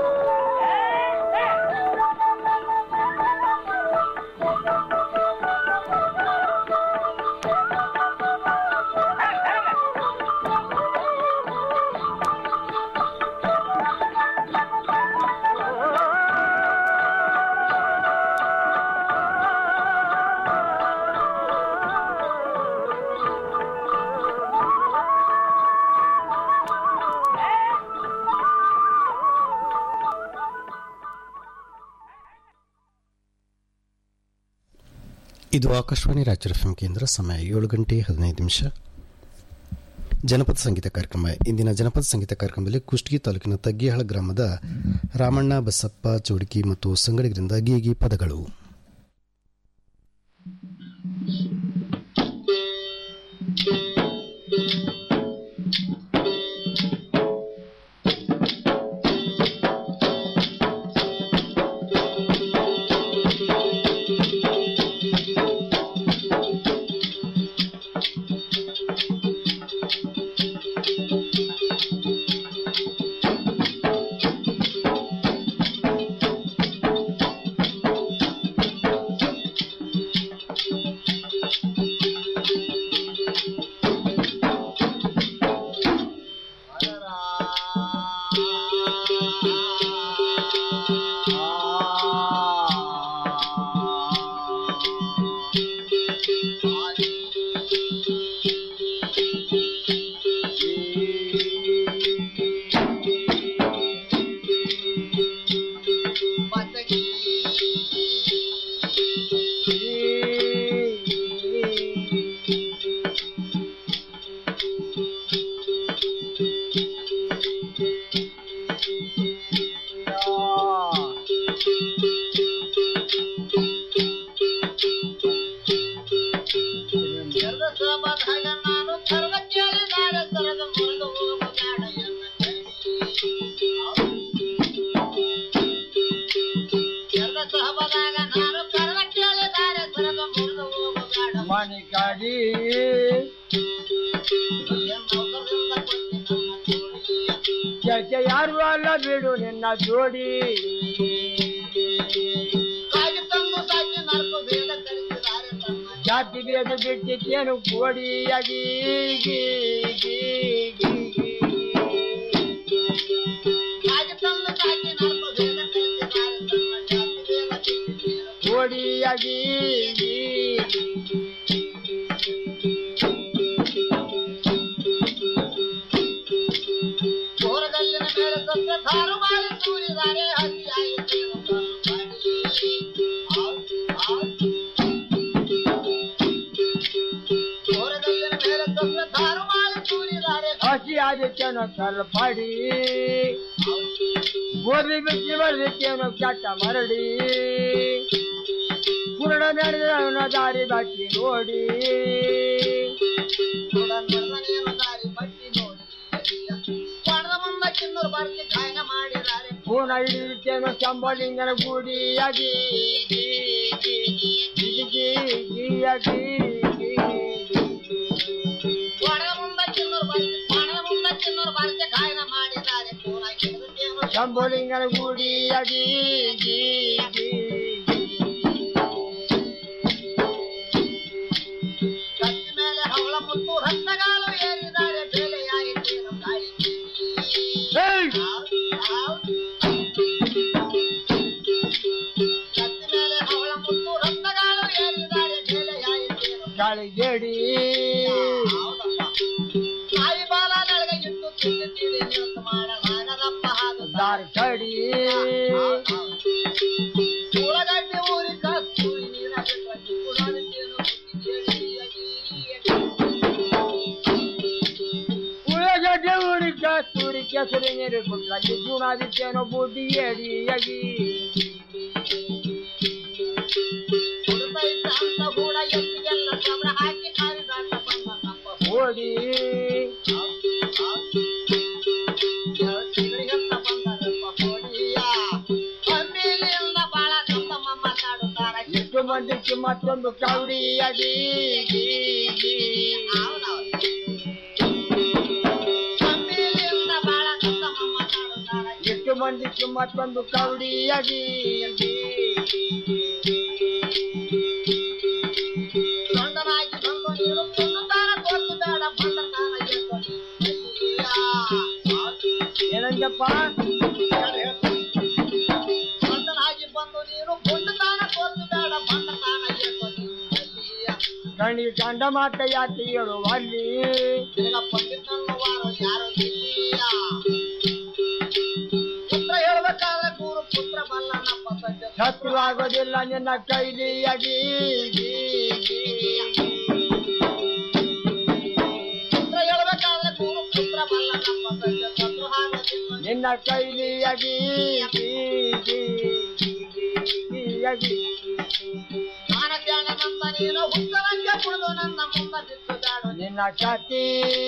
ಇದು ಆಕಾಶವಾಣಿ ರಾಜ್ಯ ಎಫ್ ಕೇಂದ್ರ ಸಮಯ ಏಳು ಗಂಟೆ ಹದಿನೈದು ನಿಮಿಷ ಜನಪದ ಸಂಗೀತ ಕಾರ್ಯಕ್ರಮ ಇಂದಿನ ಜನಪದ ಸಂಗೀತ ಕಾರ್ಯಕ್ರಮದಲ್ಲಿ ಕುಷ್ಟಗಿ ತಾಲೂಕಿನ ತಗ್ಗಿಹಾಳ ಗ್ರಾಮದ ರಾಮಣ್ಣ ಬಸಪ್ಪ ಚೌಡಿಕಿ ಮತ್ತು ಸಂಗಡಿಗರಿಂದ ಗೀಗಿ ಪದಗಳು ಮಣಿಕಾಡಿ ಜೊತೆ ಯಾರು ಅಲ್ಲ ಬಿಡು ನಿನ್ನ ಜೋಡಿ ಜಾತಿ ಬೇದ ಬಿಟ್ಟಿದ್ದೇನು ಕೋಡಿಯಾಗಿ ಗೀ, ಗೀ, ಗೀ, ಗೀ. ಕೋಡಿಯಾಗಿ ಗೀ, ಗೀ. ಹಸಿ ಆದಿತ್ಯನು ಸಲ್ಪಡಿ ಗೋಧಿ ಬಿಚ್ಚಿ ಬರ್ದಿತ್ತೇನು ಕೆಟ್ಟ ಮರಡಿ ಕುರುಡ ನಡೆದ ದಾರಿ ಬಾಕಿ ನೋಡಿ ಪೂರ್ಣ ಹಿಡಿದಿತ್ತೇನು ಶಂಬಲಿಂಗನ ಗುಡಿಯಾಗಿ ಗೀ, ಗೀ, ಗೀ, ಗೀ, ಗೀ, ಗೀಯಾಗಿ ಗೀ, ಶಂಭುಲಿಂಗನ ಗುಡಿಯಾಗಿ ಗೀ, ಗೀ, ಗೀ. ಗಾಳಿಗೇಡಿ ತಾಯಿ ಬಾಲ ನಳಗಿಟ್ಟು ತಿಂದಿದ್ದೀರಿ ನಿರತ ಮಾಡಲಾಗದಪ್ಪ ಹಾದು ದಾರಿ ಕಡಿ ಉಳ್ಳಗಡ್ಡಿ ಊರಿ ಕಸ್ತೂರಿ ನೀರ ಬಿಟ್ಟು ಕುಡಾಡುತ್ತೇನು ಉಳ್ಳಗಡ್ಡೆ ಊರಿ ಕಸ್ತೂರಿ ಕೆಸರಿ ನೀರು ಬಿಟ್ಟಾಗಿ ಜೂನಾದಿತ್ತೇನೋ ಬುದ್ಧಿ ಏಡಿ ಅಗಿ ಓಡಿ ಎಷ್ಟು ಮಂದಿಕ್ಕೆ ಮತ್ತೊಂದು ಕೌಡಿಯಾಗಿ ಎಷ್ಟು ಮಂದಿಕ್ಕೆ ಮತ್ತೊಂದು ಕೌಡಿಯಾಗಿ ಗಂಡನಾಗಿ ಬಂದು ನೀನು ಕೊಂದುತ್ತಾನ ಕೊಟ್ಟು ಬೇಡ ಬಂದತಾನ ಏನಂಜಪ್ಪ ಗಂಡನಾಗಿ ಬಂದು ನೀನು ಕೊಂದುತ್ತಾನ ಕೊಟ್ಟು ಬೇಡ ಬಂದತಾನ ಗಣಿ ಗಂಡ ಮಾತ ಯಾತಿ ಹೇಳು ಅಲ್ಲಿ ಪುತ್ರ ಹೇಳ್ಬೇಕಾದ್ರೆ ಗುರು ಪುತ್ರ ಬಲ್ಲನಪ್ಪ ಸತ್ಯ ಶತ್ರು ಆಗೋದಿಲ್ಲ ನಿನ್ನ ಕೈಲಿಯಾಗಿ ಪುತ್ರ ಹೇಳ್ಬೇಕಾದ್ರೆ ಗುರು ಪುತ್ರ ಬಲ್ಲನಪ್ಪ ಸತ್ಯ ಶತ್ರು ಆಗೋದಿಲ್ಲ ನಿನ್ನ ಕೈಲಿಯಾಗಿ ಜ್ಞಾನ ಧ್ಯಾನನಂದ ನೀನು ಹುತ್ತರಂಗೆ ಕುಡಿದು ನನ್ನ ಮುಂದ ಬಿಟ್ಟು ಜಾಡು ನಿನ್ನ ಚಾತಿ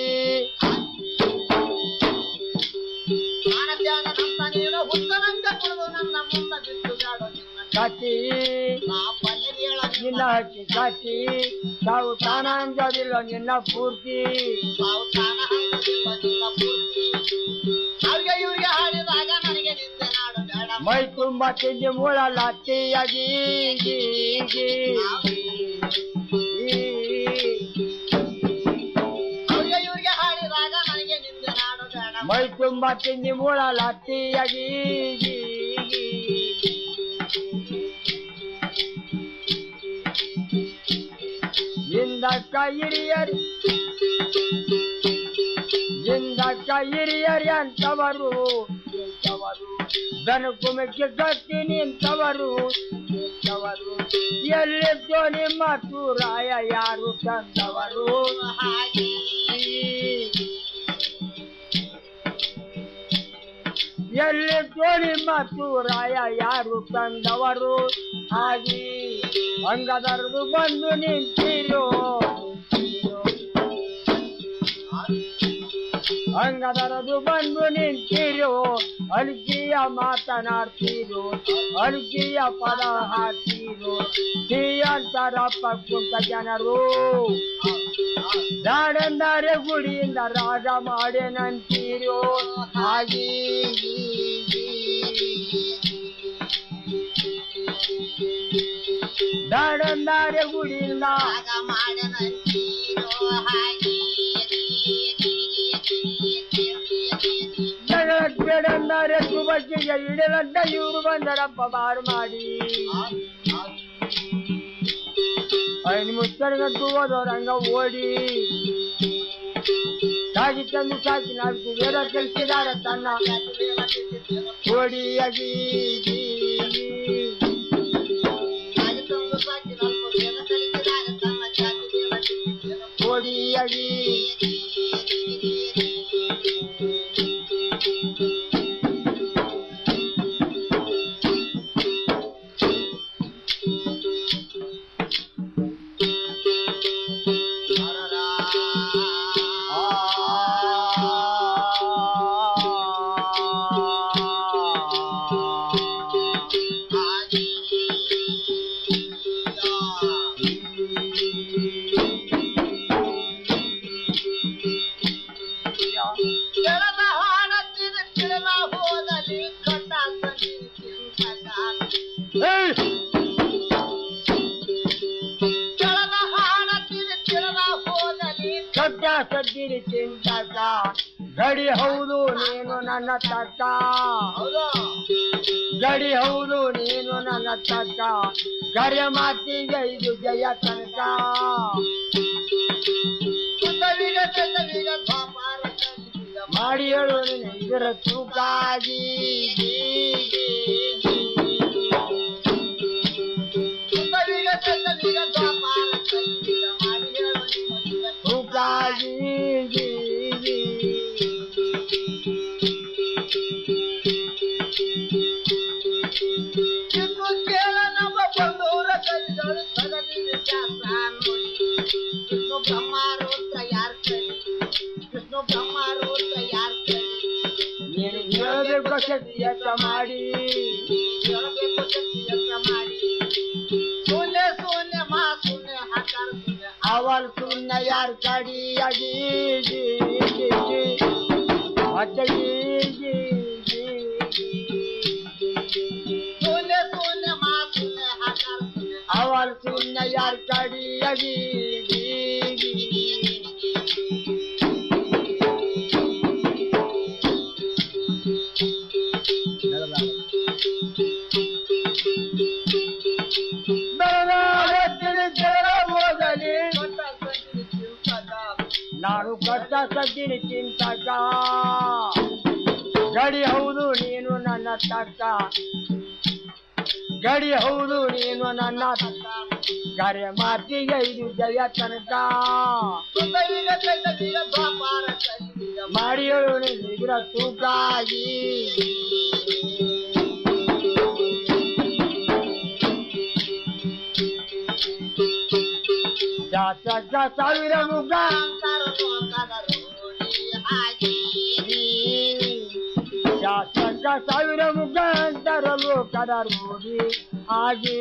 ಜ್ಞಾನ ಧ್ಯಾನನಂದ ನೀನು ಹುತ್ತರಂಗೆ ಕುಡಿದು ನನ್ನ ಮುಂದ ಬಿಟ್ಟು ಜಾಡು ನಿನ್ನ ಚಾತಿ ನಿನ್ನ ಹಕ್ಕಿ ಚಾತಿ ತಾವು ತಾನ ಅಂಜೋದಿಲ್ಲ ನಿನ್ನ ಪೂರ್ತಿ ತಾವು ತಾನ ಅಂಜೋದಿಲ್ಲ ನಿನ್ನ ಪೂರ್ತಿ ಅವ್ರಿಗೆ ಇವ್ರಿಗೆ ಹಾಡಿದಾಗ ನನಗೆ ನಿಂದೆ ನಾಡು ಬೇಡ ಮೈ ತುಂಬ ತಿಂಡಿ ಮೂಳ ಲತ್ತಿಯಾಗಿ ಅವ್ರಿಗೆ ಇವ್ರಿಗೆ ಹಾಡಿದಾಗ ನನಗೆ ನಿಂದೆ ನಾಡು ಬೇಡ ಮೈ ತುಂಬ ತಿಂಡಿ ಮೂಳ ಲತ್ತಿಯಾಗಿ ಇಂದ ಕೈ ಹಿರಿಯರಿ ಇಂದ ಕೈ ಹಿರಿಯರಿ ಅಂತವರು ನಿಂತವರು ದನಕುಮಕ್ಕೆ ಕಟ್ಟಿ ನಿಂತವರು ನಿಂತವರು ಎಲ್ಲಿದ್ದೋ ನಿಮ್ಮ ತೂರಾಯ ಯಾರು ತಂದವರು ಎಲ್ಲಿದ್ದೋ ನಿಮ್ಮ ತೂರಾಯ ಯಾರು ತಂದವರು ಹಾಗೆ ಅಂಗದರದು ಬಂದು ನಿಂತಿರೋ ಅಂಗದರದು ಬಂದು ನಿಂತಿರೋ ಅಲ್ಕಿಯ ಮಾತನಾಡ್ತೀರೋ ಅಲ್ಕಿಯ ಪದ ಹಾಡ್ತೀರೋ ಶ್ರೀಯಂತರಪ್ಪ ಕುಂತ ಜನರು ನಾಡೆಂದರೆ ಗುಡಿಯಿಂದ ರಾಗ ಮಾಡೇನಂತೀರೋ ಹಾಗೆ ನಾಡೆಂದರೆ ಗುಡಿಯಿಂದ ರಾಗ ಮಾಡೇನಂತೀರೋ ಹಾಗೆ ಜಗಳಕ್ಕೇಡಂದರೆ ಸುಬಕ್ಕಿಗೆ ಇಡಲಂತ ಇವರು ಬಂದರಪ್ಪ ಬಾರು ಮಾಡಿ ಐದು ಮುತ್ತರಿಗಂತೂ ಹೋದವರಂಗ ಓಡಿ ಸಾಗಿ ತಂದು ಸಾಕಿ ನಾಲ್ಕು ಬೇರ ಕಲಿಸಿದಾರ ತನ್ನ ಓಡಿಯಾಗಿ ಓಡಿಯಾಗಿ ಕೆಳದ ಹಾಡತ್ತಿದ ಕೆಳಲ ಹೋದಲ್ಲಿ ಕಟ್ಟ ಕೆಳದ ಹಾಡತ್ತಿದ ಕೆಳಲ ಹೋದಲ್ಲಿ ಕಟ್ಟ ಸದ್ದಿರಿ ಚಿಂತಕ ಗಡಿ ಹೌದು ನೀನು ನನ್ನ ತಕ್ಕ ಗಡಿ ಹೌದು ನೀನು ನನ್ನ ತಕ್ಕ ಗರೆ ಮಾತಿಗೆ ಇದು ಜಯ ತನಕ ಸುತ್ತಲಿಗೆ ತೆತ್ತಲಿಗೆ ದ್ವಾಪಾರ ಕಲಿಯುಗ ಮಾಡಿ ಹೇಳು ನೀನು ಇದರ ತೂಕಾಗಿ ಸುತ್ತಲಿಗೆ ತೆತ್ತಲಿಗೆ ದ್ವಾಪಾರ ಕಲಿಯುಗ ಮಾಡಿ ಹೇಳು ನೀನು ಇದರ ತೂಕಾಗಿ ಚಿಕ್ಕು ಕೇಳ ನಮ್ಮ ಬಂಧುರ ಕೈಗಳು ಸಗದಿದೆ ಶಾಸ್ತ್ರ ವಿಷ್ಣು ಬ್ರಹ್ಮ ರುದ್ರ ಯಾರ್ ಕಲಿ ವಿಷ್ಣು ಬ್ರಹ್ಮ ರುದ್ರ ಯಾರ್ ಕಲಿ ನೀನು ಹೇಳಬೇಕು ಶಕ್ತಿ ಯತ್ನ ಮಾಡಿ ಹೇಳಬೇಕು ಶಕ್ತಿ ಯತ್ನ ಮಾಡಿ ಶೂನ್ಯ ಶೂನ್ಯ ಮಾ ಶೂನ್ಯ ಹಾಕಾರ ಶೂನ್ಯ ಅವಲ್ ಶೂನ್ಯ ಯಾರ್ ಕಡಿ ಅಗಿ ಜಿ ಜಿ ಜಿ ಅಜ್ಜ ಜಿ ಜಿ ಜಿ ಶೂನ್ಯ ಶೂನ್ಯ ಮಾ ಶೂನ್ಯ ಹಾಕಾರ ಶೂನ್ಯ ಅವಲ್ ಶೂನ್ಯ ಯಾರ್ ಕಡಿ ಅಗಿ ಜಿ ಜಿ ನಾನು ಕಷ್ಟ ಸಜ್ಜಿನಿ ಚಿಂತಕ ಗಡಿ ಹೌದು ನೀನು ನನ್ನ ತಕ್ಕ ಗಡಿ ಹೌದು ನೀನು ನನ್ನ ತಕ್ಕ ಗರೆ ಮಾತಿಗೆ ಇದು ಜಯ ತನಕ ಮಾಡಿ ಹೇಳು ನಿಗ್ರ ತೂಕಾಗಿ ಜಾತ ಸಾವಿರ ಮುಖ ಜಾತ ಸಾವಿರ ಮುಖ ಅಂತರಲು ಕದ ರೂಢಿ ಆಗಿ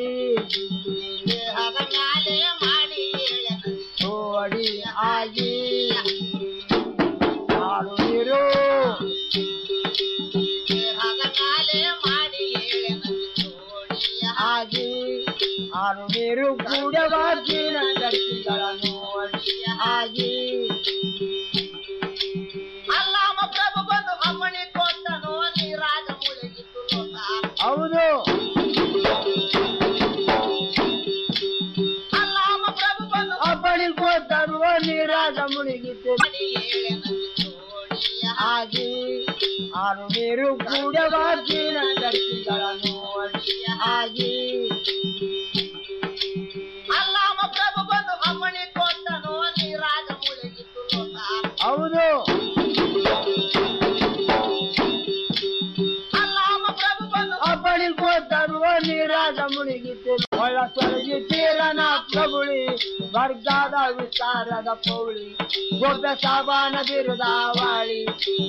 ಓಡಿ ಆಗಿ ಹಾಡು ನೀರು ಆಗಿ ಹಾಡು ನೀರು ಕೂಡ ಬಾಗಿನ ದರ್ಶಿಗಳನ್ನು ಆಗಿ ಅಲ್ಲಾಮ ಪ್ರಭು ಬಂದು ಅಮ್ಮಣಿ ಕೊಟ್ಟನು ನೀರಾಗ ಮುಳುಗಿತು ಲೋಕ ಹೌದು ಅಲ್ಲಾಮ ಪ್ರಭು ಬಂದು ಅಪ್ಪಣಿ ಕೊಟ್ಟರು ನೀರಾಗ ಮುಳುಗಿತು ಆಗಿ ಆರು ನೀರು ಕೂಡ ಬಾಗಿನ ದರ್ಶಿಗಳನ್ನು ಆಗಿ ಅಲ್ಲಾಮ ಪ್ರಭು ಬಂದು ಅಮ್ಮಣಿ ಕೊಟ್ಟನು ನೀರಾಗ ಮುಳುಗಿತು ಲೋಕ ಹೌದು ಅಲ್ಲಾಮ ಪ್ರಭು ಬಂದು ಅಪ್ಪಣಿ ಕೊಟ್ಟರು ನೀರಾಗ ಮುಳುಗಿತು ಒಳ ಸೊಳಗಿ ತೀರನ ಪ್ರಭುಳಿ ವರ್ಗದ ವಿಸ್ತಾರದ ಪೌಳಿ ಗೊಬ್ಬ ಸಾಬಾನ ಬಿರುದಾವಾಳಿ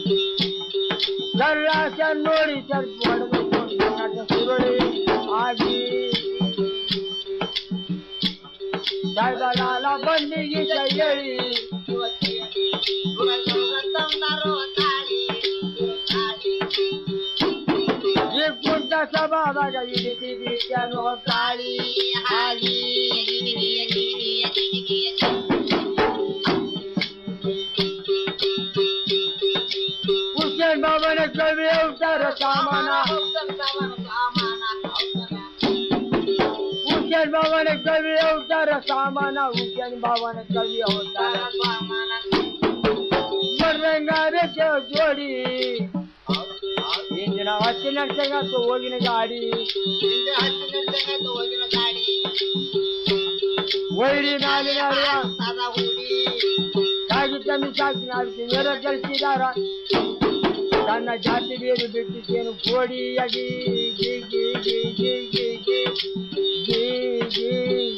ಸರ್ರಾಸ ನೋಡಿ ಸ್ವಲ್ಪ ಹೊಡೆದು ನಟ ಸುರುಳಿ ಆಗಿ ದಳದಳ ಬಂದಿಗೆ ಕೈಯಳಿ ಈ ಕುಂಟ ಸಭಾದಾಗ ಇಳಿದಿದ್ದೀ ಅನ್ನೋ ಕಾಳಿ ಆಗಿ ಹುಸೇನ್ ಬಾಬನ ಕವಿ ಅವತಾರ ಸಾಮಾನ ಹುಸೇನ್ ಬಾಬನ ಕವಿ ಅವತಾರ ಸಾಮಾನ ಹುಸೇನ್ ಬಾಬನ ಕವಿ ಅವತಾರ ಬರ್ರಂಗಾರೆ ಜೋಡಿ ಇಂದಿನ ಹತ್ತಿನ ಸಂಗತ್ತು ಹೋಗಿನ ಗಾಡಿ ವೈರಿ ನಾಲಿನ ಕಾಗಿತ ಮಿಸಾಕಿ ನಾಲ್ಕು ನೇರ ಕಳಿಸಿದಾರ ತನ್ನ ಜಾತಿ ಬೇರು ಬಿಟ್ಟಿದ್ದೇನು ಕೋಡಿಯಾಗಿ ಗಿ ಗಿ ಗಿ ಗಿ ಗಿ ಗಿ ಗಿ ಗಿ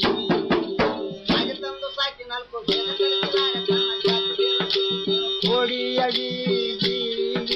ಕೋಡಿಯಾಗಿ ಗಿ ಗಿ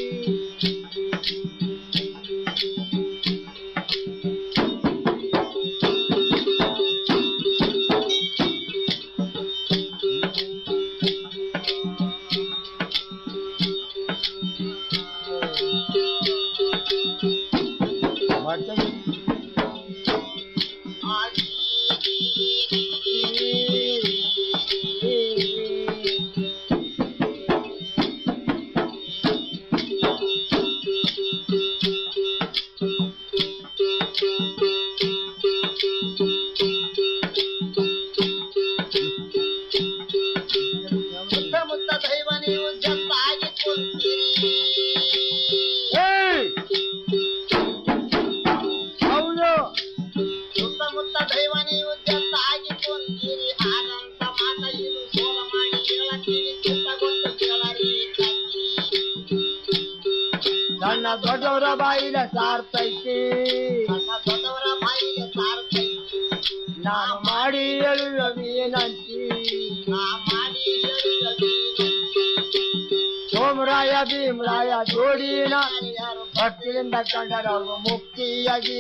ಸಣ್ಣ ದೊಡ್ಡವರ ಬಾಯಿಲ ಸಾರ್ತೈತಿ ಸಣ್ಣ ದೊಡ್ಡವರ ಬಾಯಿಲ ಸಾರ್ತೈತಿ ನಾನು ಮಾಡಿ ಹೇಳುವ ವಿನಂತಿ ನಾ ಮಾಡಿ ಹೇಳುವ ವಿನಂತಿ ಸೋಮರಾಯ ಭೀಮರಾಯ ಜೋಡಿನ ಭಕ್ತಿಯಿಂದ ಕಂಡರವು ಮುಕ್ತಿಯಾಗಿ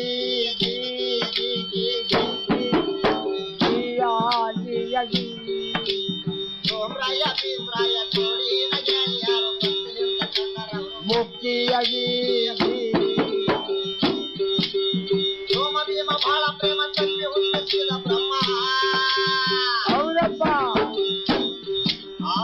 ಸೋಮರಾಯ ಭೀಮರಾಯ ಜೋಡಿನ ಗೆಳೆಯರು ಭಕ್ತಿಯಿಂದ ಕಂಡರವು ಮುಕ್ತಿಯಾಗಿ